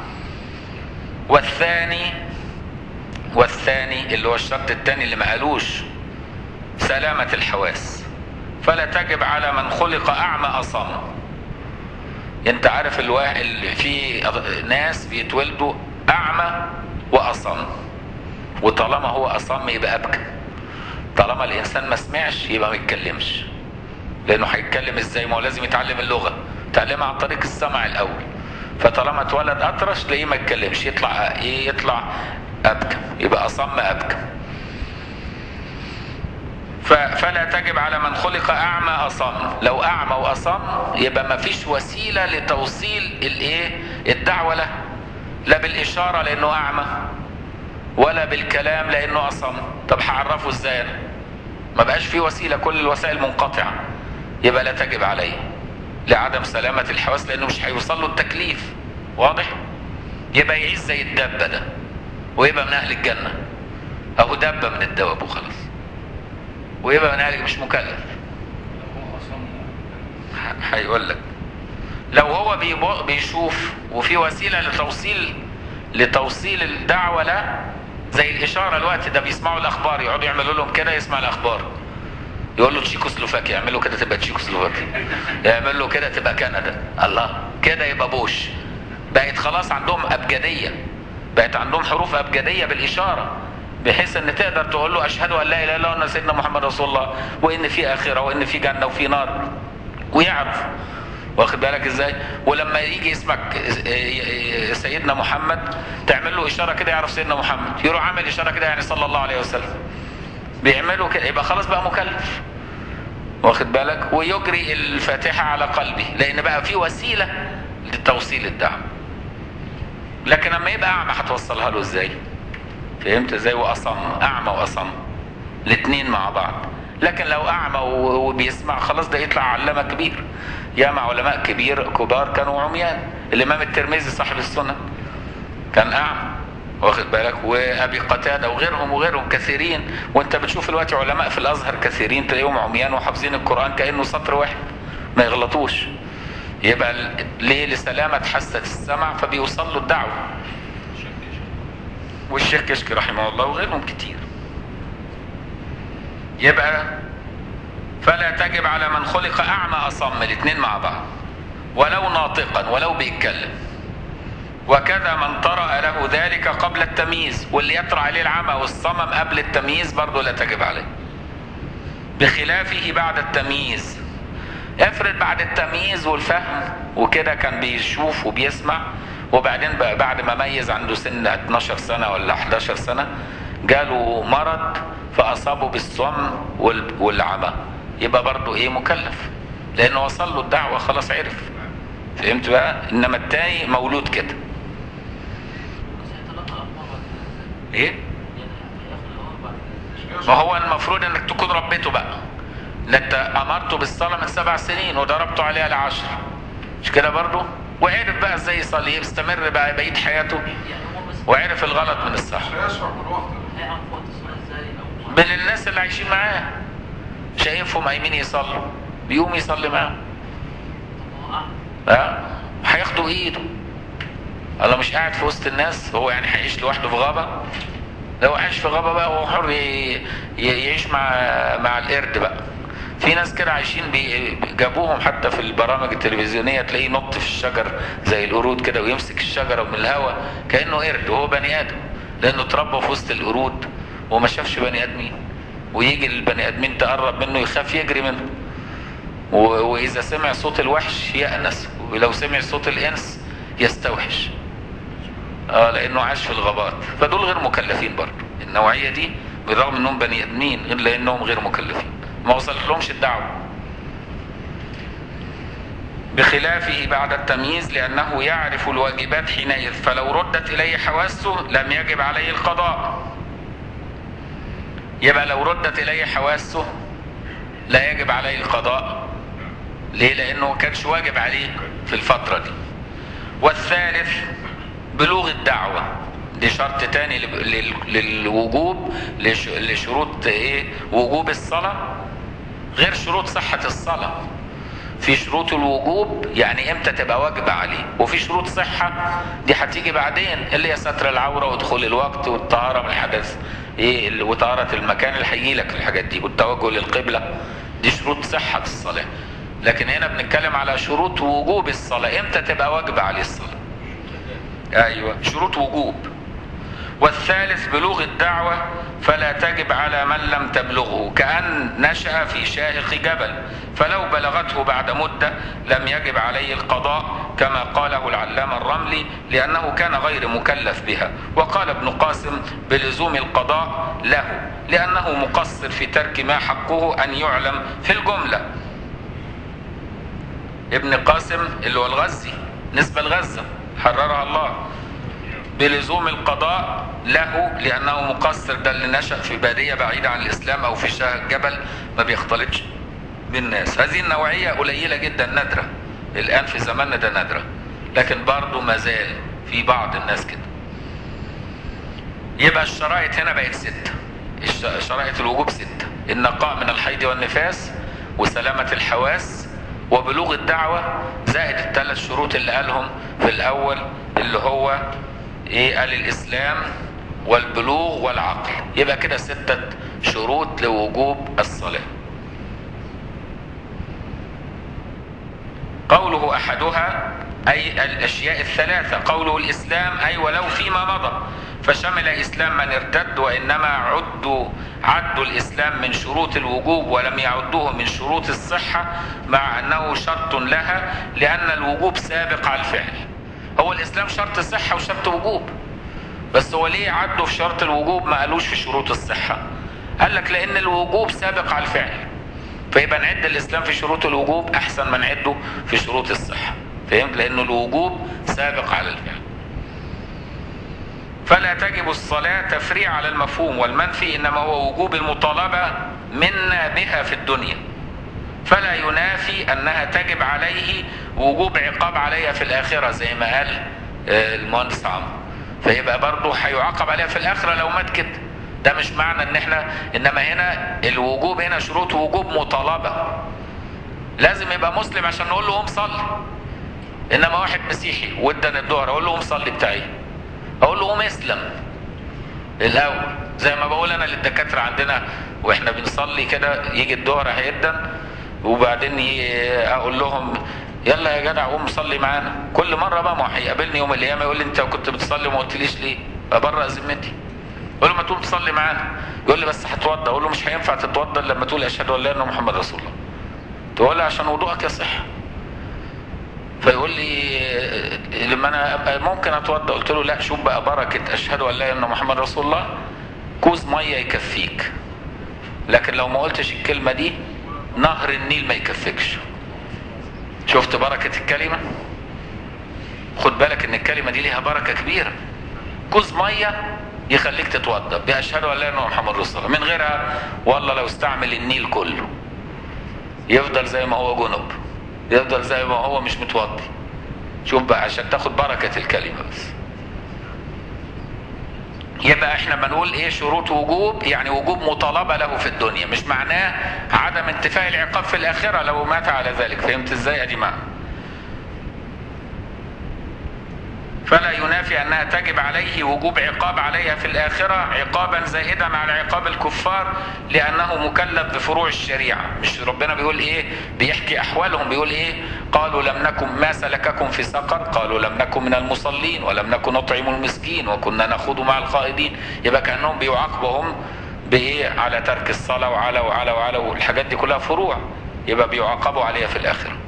A: والثاني والثاني اللي هو الشرط الثاني اللي ما قالوش سلامه الحواس فلا تجب على من خلق اعمى اصم انت عارف الواحد اللي في ناس بيتولدوا اعمى واصم وطالما هو اصم يبقى ابكى طالما الانسان ما سمعش يبقى ما يتكلمش لانه هيتكلم ازاي ما هو لازم يتعلم اللغه يتعلمها عن طريق السمع الاول فطالما اتولد اطرش تلاقيه ما يتكلمش يطلع ايه يطلع ابكى يبقى اصم ابكى فلا تجب على من خلق اعمى اصم لو اعمى واصم يبقى ما فيش وسيله لتوصيل الايه الدعوه له لا بالاشاره لانه اعمى ولا بالكلام لانه اصم طب هعرفه ازاي انا ما بقاش في وسيله كل الوسائل منقطعه يبقى لا تجب عليه لعدم سلامه الحواس لانه مش هيوصل له التكليف واضح يبقى يعيش زي الدبه ده ويبقى من اهل الجنه اهو دبه من الدواب وخلاص ويبقى من اهل مش مكلف
C: لو هو أصم
A: هيقول لك لو هو بيبو- بيشوف وفي وسيله لتوصيل لتوصيل الدعوه له زي الاشاره الوقت ده بيسمعوا الاخبار يقعدوا يعملوا لهم كده يسمع الاخبار يقول له تشيكوسلوفاكيا يعملوا كده تبقى تشيكوسلوفاكيا يعمل له كده تبقى كندا الله كده يبقى بوش بقت خلاص عندهم ابجديه بقت عندهم حروف ابجديه بالاشاره بحيث ان تقدر تقول له اشهد ان لا اله الا الله وان سيدنا محمد رسول الله وان في اخره وان في جنه وفي نار ويعرف واخد بالك ازاي ولما يجي اسمك سيدنا محمد تعمل له اشاره كده يعرف سيدنا محمد يروح عامل اشاره كده يعني صلى الله عليه وسلم بيعملوا كده يبقى خلاص بقى مكلف واخد بالك ويجري الفاتحه على قلبه لان بقى في وسيله لتوصيل الدعوه لكن لما يبقى اعمى هتوصلها له ازاي فهمت ازاي واصم اعمى واصم الاثنين مع بعض لكن لو اعمى و- وبيسمع خلاص ده يطلع علامه كبير ياما علماء كبير كبار كانوا عميان الامام الترمذي صاحب السنن كان اعمى واخد بالك وابي قتاده وغيرهم وغيرهم كثيرين وانت بتشوف دلوقتي علماء في الازهر كثيرين تلاقيهم عميان وحافظين القران كانه سطر واحد ما يغلطوش يبقى ال- ليه لسلامه حاسه السمع فبيوصل له الدعوه والشيخ كشكي رحمه الله وغيرهم كتير يبقى فلا تجب على من خلق اعمى اصم الاثنين مع بعض ولو ناطقا ولو بيتكلم وكذا من طرأ له ذلك قبل التمييز واللي يطرأ عليه العمى والصمم قبل التمييز برضه لا تجب عليه بخلافه بعد التمييز افرض بعد التمييز والفهم وكده كان بيشوف وبيسمع وبعدين بقى بعد ما ميز عنده سن 12 سنة ولا 11 سنة جاله مرض فأصابه بالصم وال- والعمى يبقى برضه ايه مكلف لأنه وصل له الدعوة خلاص عرف فهمت بقى إنما التاني مولود كده
D: بس هيتلقى الأخبار بعد كده
A: ايه
D: يعني هياخد الأخبار بعد كده
A: ما هو المفروض انك تكون ربيته بقى ده انت امرته بالصلاه من سبع سنين وضربته عليها لعشر مش كده برضه وعرف بقى ازاي يصلي يستمر بقى بقيه حياته
D: يعني هو بس
A: وعرف الغلط من الصح
B: يشعر بالوقت
D: هيعرف وقت الصلاة ازاي او
A: من الناس اللي عايشين معاه شايفهم قايمين يصلوا بيقوم يصلي معاهم
D: طب هو قاعد
A: ها هياخدوا ايده الله مش قاعد في وسط الناس هو يعني هيعيش لوحده في غابه لو عايش في غابه بقى هو حر ي- ي- يعيش مع مع القرد بقى في ناس كده عايشين بي- جابوهم حتى في البرامج التلفزيونيه تلاقيه ينط في الشجر زي القرود كده ويمسك الشجره من الهواء كانه قرد وهو بني ادم لانه اتربى في وسط القرود وما شافش بني ادمين ويجي البني ادمين تقرب منه يخاف يجري منه و- واذا سمع صوت الوحش يأنس ولو سمع صوت الانس يستوحش اه لانه عاش في الغابات فدول غير مكلفين برضه النوعيه دي بالرغم انهم بني ادمين الا انهم غير مكلفين ما وصلت لهمش الدعوه بخلافه بعد التمييز لانه يعرف الواجبات حينئذ فلو ردت اليه حواسه لم يجب عليه القضاء يبقى لو ردت اليه حواسه لا يجب عليه القضاء ليه لانه ما كانش واجب عليه في الفتره دي والثالث بلوغ الدعوه دي شرط تاني لب- لل- للوجوب لش- لشروط ايه وجوب الصلاه غير شروط صحه الصلاه في شروط الوجوب يعني امتى تبقى واجبه عليه وفي شروط صحه دي هتيجي بعدين اللي هي ستر العوره ودخول الوقت والطهاره من الحدث ايه ال- وطهاره المكان اللي هيجي لك الحاجات دي والتوجه للقبله دي شروط صحه الصلاه لكن هنا بنتكلم على شروط وجوب الصلاه امتى تبقى واجبه عليه الصلاه ايوه شروط وجوب والثالث بلوغ الدعوة فلا تجب على من لم تبلغه كأن نشأ في شاهق جبل فلو بلغته بعد مدة لم يجب عليه القضاء كما قاله العلامة الرملي لأنه كان غير مكلف بها وقال ابن قاسم بلزوم القضاء له لأنه مقصر في ترك ما حقه أن يعلم في الجملة ابن قاسم اللي هو الغزي نسبة لغزة حررها الله بلزوم القضاء له لأنه مقصر ده اللي نشأ في بادية بعيدة عن الإسلام أو في شاه جبل ما بيختلطش بالناس هذه النوعية قليلة جدا نادرة الآن في زماننا ده نادرة لكن برضه ما زال في بعض الناس كده يبقى الشرائط هنا بقت ستة الش- شرائط الوجوب ستة النقاء من الحيض والنفاس وسلامة الحواس وبلوغ الدعوة زائد الثلاث شروط اللي قالهم في الأول اللي هو إيه قال الإسلام والبلوغ والعقل يبقى كده ستة شروط لوجوب الصلاة قوله أحدها أي الأشياء الثلاثة قوله الإسلام أي ولو فيما مضى فشمل إسلام من ارتد وإنما عدوا عدوا الإسلام من شروط الوجوب ولم يعدوه من شروط الصحة مع أنه شرط لها لأن الوجوب سابق على الفعل هو الإسلام شرط صحة وشرط وجوب بس هو ليه عدوا في شرط الوجوب ما قالوش في شروط الصحة قال لك لأن الوجوب سابق على الفعل فيبقى نعد الاسلام في شروط الوجوب احسن ما نعده في شروط الصحه فهمت لانه الوجوب سابق على الفعل فلا تجب الصلاه تفريع على المفهوم والمنفي انما هو وجوب المطالبه منا بها في الدنيا فلا ينافي انها تجب عليه وجوب عقاب عليها في الاخره زي ما قال آه، المهندس عمرو فيبقى برضه هيعاقب عليها في الاخره لو مات كده ده مش معنى ان احنا انما هنا الوجوب هنا شروط وجوب مطالبه لازم يبقى مسلم عشان نقول له قوم صلي انما واحد مسيحي وادن الظهر اقول له قوم صلي بتاعي اقول له قوم اسلم الاول زي ما بقول انا للدكاتره عندنا واحنا بنصلي كده يجي الظهر هيدن وبعدين ي- اقول لهم يلا يا جدع قوم صلي معانا كل مره بقى ما هو هيقابلني يوم القيامه يقول لي انت كنت بتصلي وما قلتليش ليه ابرأ ذمتي اقول له ما تقوم تصلي معانا يقول لي بس هتوضى اقول له مش هينفع تتوضى إلا لما تقول اشهد ان لا اله الا محمد رسول الله تقول لي عشان وضوءك يصح فيقول لي آه، لما انا أبقى ممكن اتوضى قلت له لا شوف بقى بركه اشهد ان لا اله الا محمد رسول الله كوز ميه يكفيك لكن لو ما قلتش الكلمه دي نهر النيل ما يكفيكش شفت بركه الكلمه خد بالك ان الكلمه دي ليها بركه كبيره كوز ميه يخليك تتوضا باشهد ان لا اله الا محمد رسول الله من غيرها والله لو استعمل النيل كله يفضل زي ما هو جنب يفضل زي ما هو مش متوضي شوف بقى عشان تاخد بركة الكلمة بس يبقى احنا بنقول ايه شروط وجوب يعني وجوب مطالبة له في الدنيا مش معناه عدم انتفاء العقاب في الآخرة لو مات على ذلك فهمت ازاي ادي معنى فلا ينافي انها تجب عليه وجوب عقاب عليها في الاخره عقابا زائدا على عقاب الكفار لانه مكلف بفروع الشريعه مش ربنا بيقول ايه بيحكي احوالهم بيقول ايه قالوا لم نكن ما سلككم في سقر قالوا لم نكن من المصلين ولم نكن نطعم المسكين وكنا نخوض مع الخائضين يبقى كانهم بيعاقبوا هم بايه على ترك الصلاه وعلى وعلى وعلى والحاجات دي كلها فروع يبقى بيعاقبوا عليها في الاخره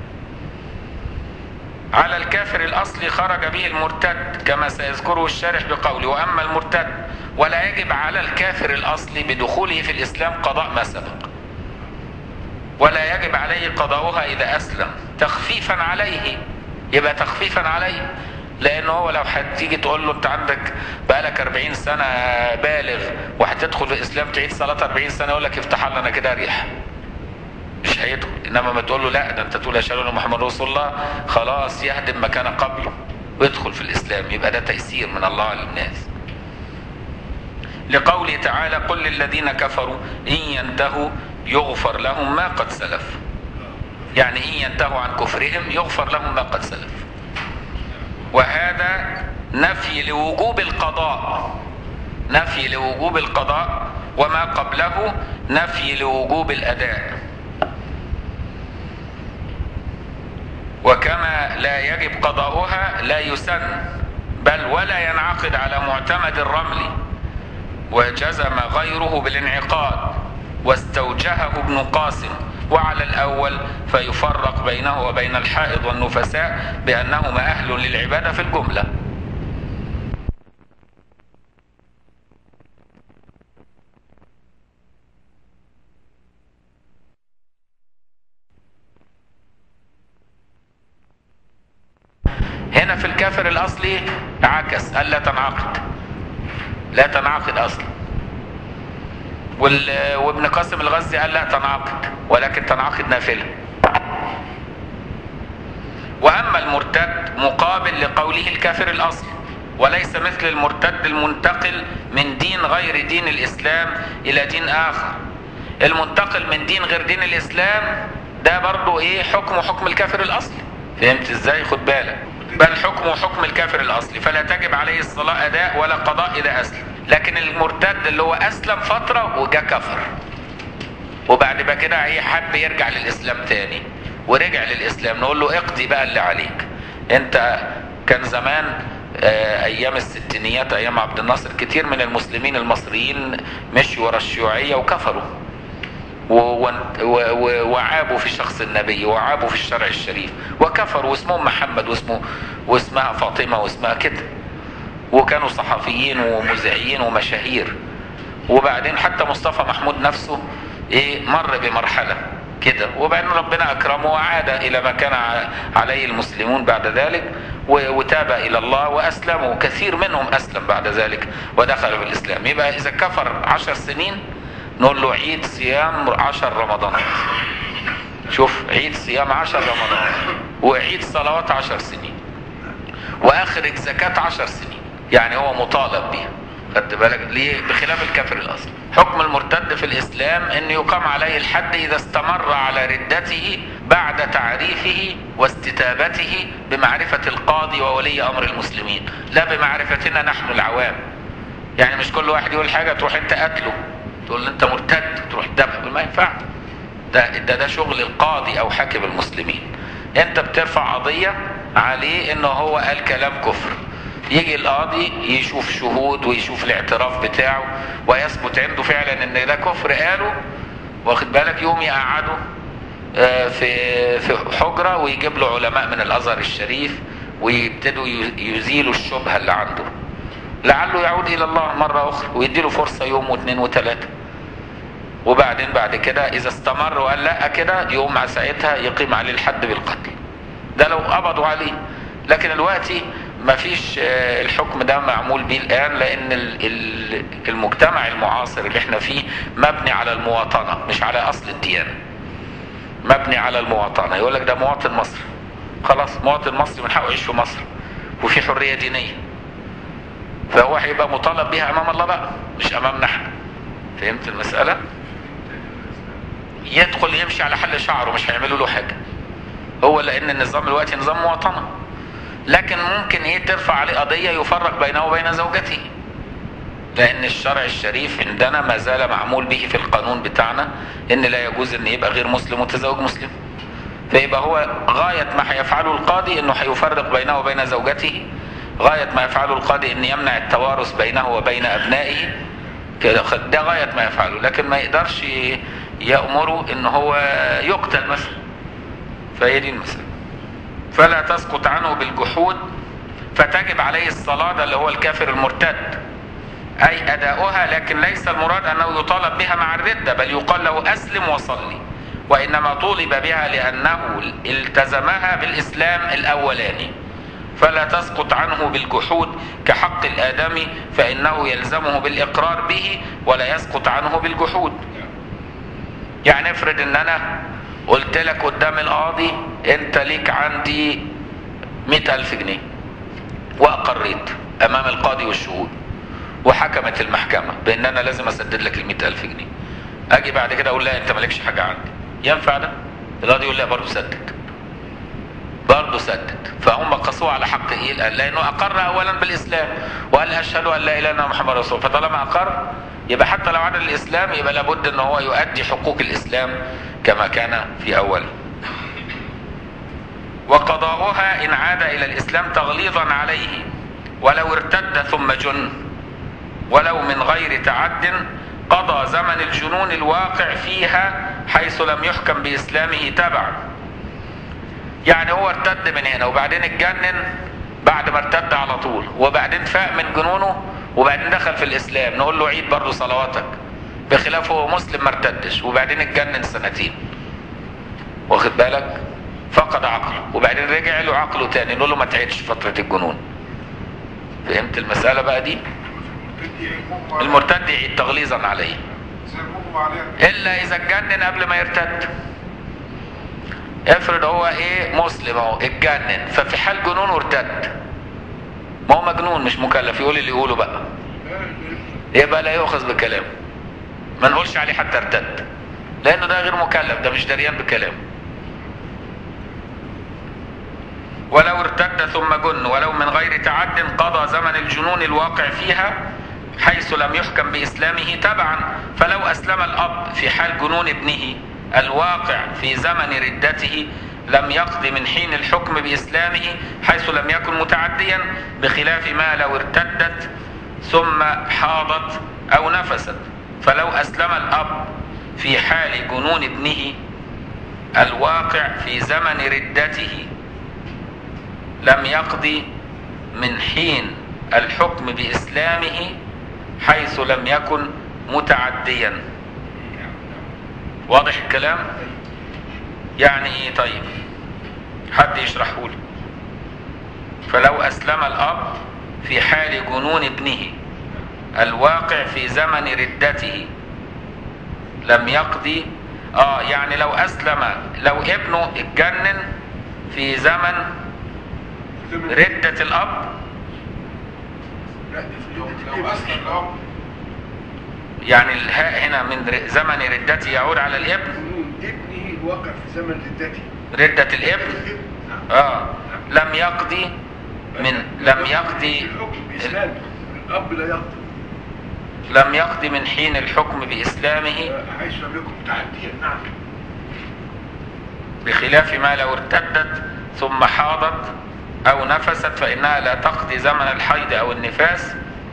A: على الكافر الأصلي خرج به المرتد كما سيذكره الشارح بقوله وأما المرتد ولا يجب على الكافر الأصلي بدخوله في الإسلام قضاء ما سبق ولا يجب عليه قضاؤها إذا أسلم تخفيفا عليه يبقى تخفيفا عليه لأنه هو لو هتيجي تقول له أنت عندك بقالك 40 سنة بالغ وهتدخل في الإسلام تعيد صلاة 40 سنة يقول لك افتح لنا كده ريح مش هيدخل انما ما تقول له لا ده انت تقول اشهد ان محمد رسول الله خلاص يهدم ما كان قبله ويدخل في الاسلام يبقى ده تيسير من الله للناس لقوله تعالى قل للذين كفروا ان ينتهوا يغفر لهم ما قد سلف يعني ان ينتهوا عن كفرهم يغفر لهم ما قد سلف وهذا نفي لوجوب القضاء نفي لوجوب القضاء وما قبله نفي لوجوب الاداء وكما لا يجب قضاؤها لا يسن بل ولا ينعقد على معتمد الرمل وجزم غيره بالانعقاد واستوجهه ابن قاسم وعلى الأول فيفرق بينه وبين الحائض والنفساء بأنهما أهل للعبادة في الجملة هنا في الكافر الأصلي عكس قال لا تنعقد لا تنعقد أصلا وال... وابن قاسم الغزي قال لا تنعقد ولكن تنعقد نافلة وأما المرتد مقابل لقوله الكافر الأصلي وليس مثل المرتد المنتقل من دين غير دين الإسلام إلى دين آخر المنتقل من دين غير دين الإسلام ده برضو إيه حكم حكم الكافر الأصلي فهمت إزاي خد بالك بل حكمه حكم الكافر الأصلي فلا تجب عليه الصلاة أداء ولا قضاء إذا أسلم لكن المرتد اللي هو أسلم فترة وجا كفر وبعد ما كده ايه حب يرجع للإسلام تاني ورجع للإسلام نقول له اقضي بقى اللي عليك انت كان زمان آه، ايام الستينيات ايام عبد الناصر كتير من المسلمين المصريين مشوا ورا الشيوعية وكفروا و- و- و- وعابوا في شخص النبي وعابوا في الشرع الشريف وكفروا واسمهم محمد واسمه واسمها فاطمة واسمها كده وكانوا صحفيين ومذيعين ومشاهير وبعدين حتى مصطفى محمود نفسه ايه مر بمرحلة كده وبعدين ربنا اكرمه وعاد الى ما كان ع- عليه المسلمون بعد ذلك و- وتاب الى الله واسلموا كثير منهم اسلم بعد ذلك ودخلوا في الاسلام يبقى اذا كفر عشر سنين نقول له عيد صيام عشر رمضانات شوف عيد صيام عشر رمضان وعيد صلوات عشر سنين واخرج زكاة عشر سنين يعني هو مطالب بيها خدت بالك ليه بخلاف الكافر الاصلي حكم المرتد في الاسلام ان يقام عليه الحد اذا استمر على ردته بعد تعريفه واستتابته بمعرفة القاضي وولي امر المسلمين لا بمعرفتنا نحن العوام يعني مش كل واحد يقول حاجة تروح انت قتله تقول له انت مرتد تروح تذبح ما ينفع ده ده ده شغل القاضي او حاكم المسلمين انت بترفع قضية عليه انه هو قال كلام كفر يجي القاضي يشوف شهود ويشوف الاعتراف بتاعه ويثبت عنده فعلا ان ده كفر قاله واخد بالك يوم يقعده آه، في في حجرة ويجيب له علماء من الازهر الشريف ويبتدوا ي- يزيلوا الشبهة اللي عنده لعله يعود الى الله مرة اخرى ويديله فرصة يوم واثنين وثلاثة وبعدين بعد كده اذا استمر وقال لا كده يقوم مع ساعتها يقيم عليه الحد بالقتل ده لو قبضوا عليه لكن دلوقتي ما فيش آه، الحكم ده معمول بيه الان لان ال- ال- المجتمع المعاصر اللي احنا فيه مبني على المواطنة مش على اصل الديانة مبني على المواطنة يقول لك ده مواطن مصري خلاص مواطن مصري من حقه يعيش في مصر وفي حرية دينية فهو هيبقى مطالب بها امام الله بقى مش امامنا احنا فهمت المسألة يدخل يمشي على حل شعره مش هيعملوا له حاجة هو لان النظام دلوقتي نظام مواطنة لكن ممكن ايه ترفع عليه قضية يفرق بينه وبين زوجته لان الشرع الشريف عندنا ما زال معمول به في القانون بتاعنا ان لا يجوز ان يبقى غير مسلم متزوج مسلم فيبقى هو غاية ما هيفعله القاضي انه هيفرق بينه وبين زوجته غاية ما يفعله القاضي ان يمنع التوارث بينه وبين ابنائه كده خد- ده غاية ما يفعله لكن ما يقدرش يأمره ان هو يقتل مثلا فهي دي المسألة فلا تسقط عنه بالجحود فتجب عليه الصلاة ده اللي هو الكافر المرتد أي أداؤها لكن ليس المراد أنه يطالب بها مع الردة بل يقال له أسلم وصلي وإنما طولب بها لأنه التزمها بالإسلام الأولاني فلا تسقط عنه بالجحود كحق الآدمي فإنه يلزمه بالإقرار به ولا يسقط عنه بالجحود يعني افرض ان انا قلت لك قدام القاضي انت ليك عندي مئة الف جنيه واقريت امام القاضي والشهود وحكمت المحكمة بان انا لازم اسدد لك المئة الف جنيه اجي بعد كده اقول لا انت مالكش حاجة عندي ينفع ده القاضي يقول لا برضه سدد برضه سدد فهم قصوه على حق ايه قال لانه اقر اولا بالاسلام وقال اشهد ان لا اله الا الله محمد رسول الله فطالما اقر يبقى حتى لو عدل الاسلام يبقى لابد ان هو يؤدي حقوق الاسلام كما كان في اوله وقضاؤها ان عاد الى الاسلام تغليظا عليه ولو ارتد ثم جن ولو من غير تعد قضى زمن الجنون الواقع فيها حيث لم يحكم باسلامه تبعا يعني هو ارتد من هنا وبعدين اتجنن بعد ما ارتد على طول وبعدين فاق من جنونه وبعدين دخل في الاسلام نقول له عيد برضه صلواتك بخلاف هو مسلم ما ارتدش وبعدين اتجنن سنتين واخد بالك فقد عقله وبعدين رجع له عقله تاني نقول له ما تعيدش فترة الجنون فهمت المسألة بقى دي المرتد يعيد تغليظا عليه الا اذا اتجنن قبل ما يرتد افرض هو ايه مسلم اهو اتجنن ففي حال جنونه ارتد ما هو مجنون مش مكلف يقول اللي يقوله بقى يبقى لا يؤخذ بكلامه ما نقولش عليه حتى ارتد لانه ده غير مكلف ده مش دريان بكلامه ولو ارتد ثم جن ولو من غير تعد قضى زمن الجنون الواقع فيها حيث لم يحكم بإسلامه تبعا فلو أسلم الأب في حال جنون ابنه الواقع في زمن ردته لم يقض من حين الحكم بإسلامه حيث لم يكن متعديا بخلاف ما لو ارتدت ثم حاضت أو نفست فلو أسلم الأب في حال جنون ابنه الواقع في زمن ردته لم يقضي من حين الحكم بإسلامه حيث لم يكن متعديا واضح الكلام يعني ايه طيب حد يشرحه لي فلو اسلم الاب في حال جنون ابنه الواقع في زمن ردته لم يقضي اه يعني لو اسلم لو ابنه اتجنن في زمن ردة الاب
E: لو أسلم الأب
A: يعني الهاء هنا من ر- زمن ردته يعود على الابن
E: جنون ابنه الواقع في زمن ردته
A: ردة الابن اه لم يقضي من لم يقضي
E: الحكم بإسلام الأب لا يقضي
A: لم يقضي من حين الحكم بإسلامه
E: حيث لم يكن متعديا نعم
A: بخلاف ما لو ارتدت ثم حاضت أو نفست فإنها لا تقضي زمن الحيض أو النفاس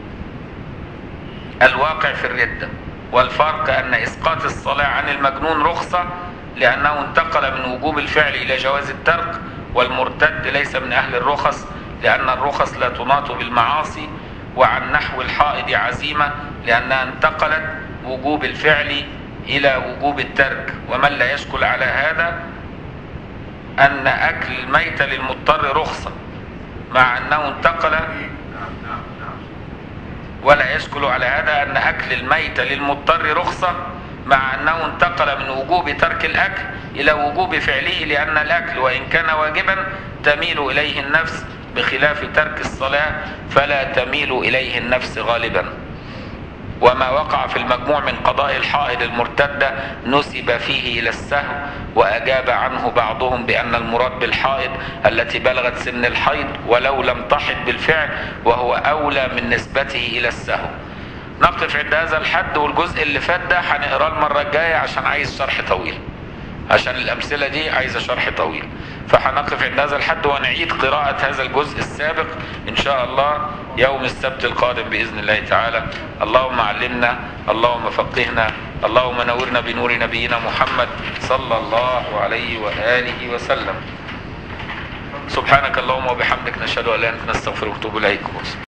A: الواقع في الردة والفرق أن إسقاط الصلاة عن المجنون رخصة لأنه انتقل من وجوب الفعل إلى جواز الترك والمرتد ليس من أهل الرخص لأن الرخص لا تناط بالمعاصي وعن نحو الحائض عزيمة لأنها انتقلت وجوب الفعل إلى وجوب الترك ومن لا يشكل على هذا أن أكل الميتة للمضطر رخصة مع أنه انتقل
E: نعم نعم نعم
A: ولا يشكل على هذا أن أكل الميتة للمضطر رخصة مع أنه انتقل من وجوب ترك الأكل إلى وجوب فعله لأن الأكل وإن كان واجبا تميل إليه النفس بخلاف ترك الصلاة فلا تميل إليه النفس غالبا وما وقع في المجموع من قضاء الحائض المرتدة نسب فيه إلى السهو وأجاب عنه بعضهم بأن المراد بالحائض التي بلغت سن الحيض ولو لم تحض بالفعل وهو أولى من نسبته إلى السهو نقف عند هذا الحد والجزء اللي فات ده هنقراه المرة الجاية عشان عايز شرح طويل عشان الأمثلة دي عايزة شرح طويل فهنقف عند هذا الحد ونعيد قراءة هذا الجزء السابق إن شاء الله يوم السبت القادم بإذن الله تعالى اللهم علمنا اللهم فقهنا اللهم نورنا بنور نبينا محمد صلى الله عليه وآله وسلم سبحانك اللهم وبحمدك نشهد أن لا إله إلا أنت نستغفرك ونتوب إليك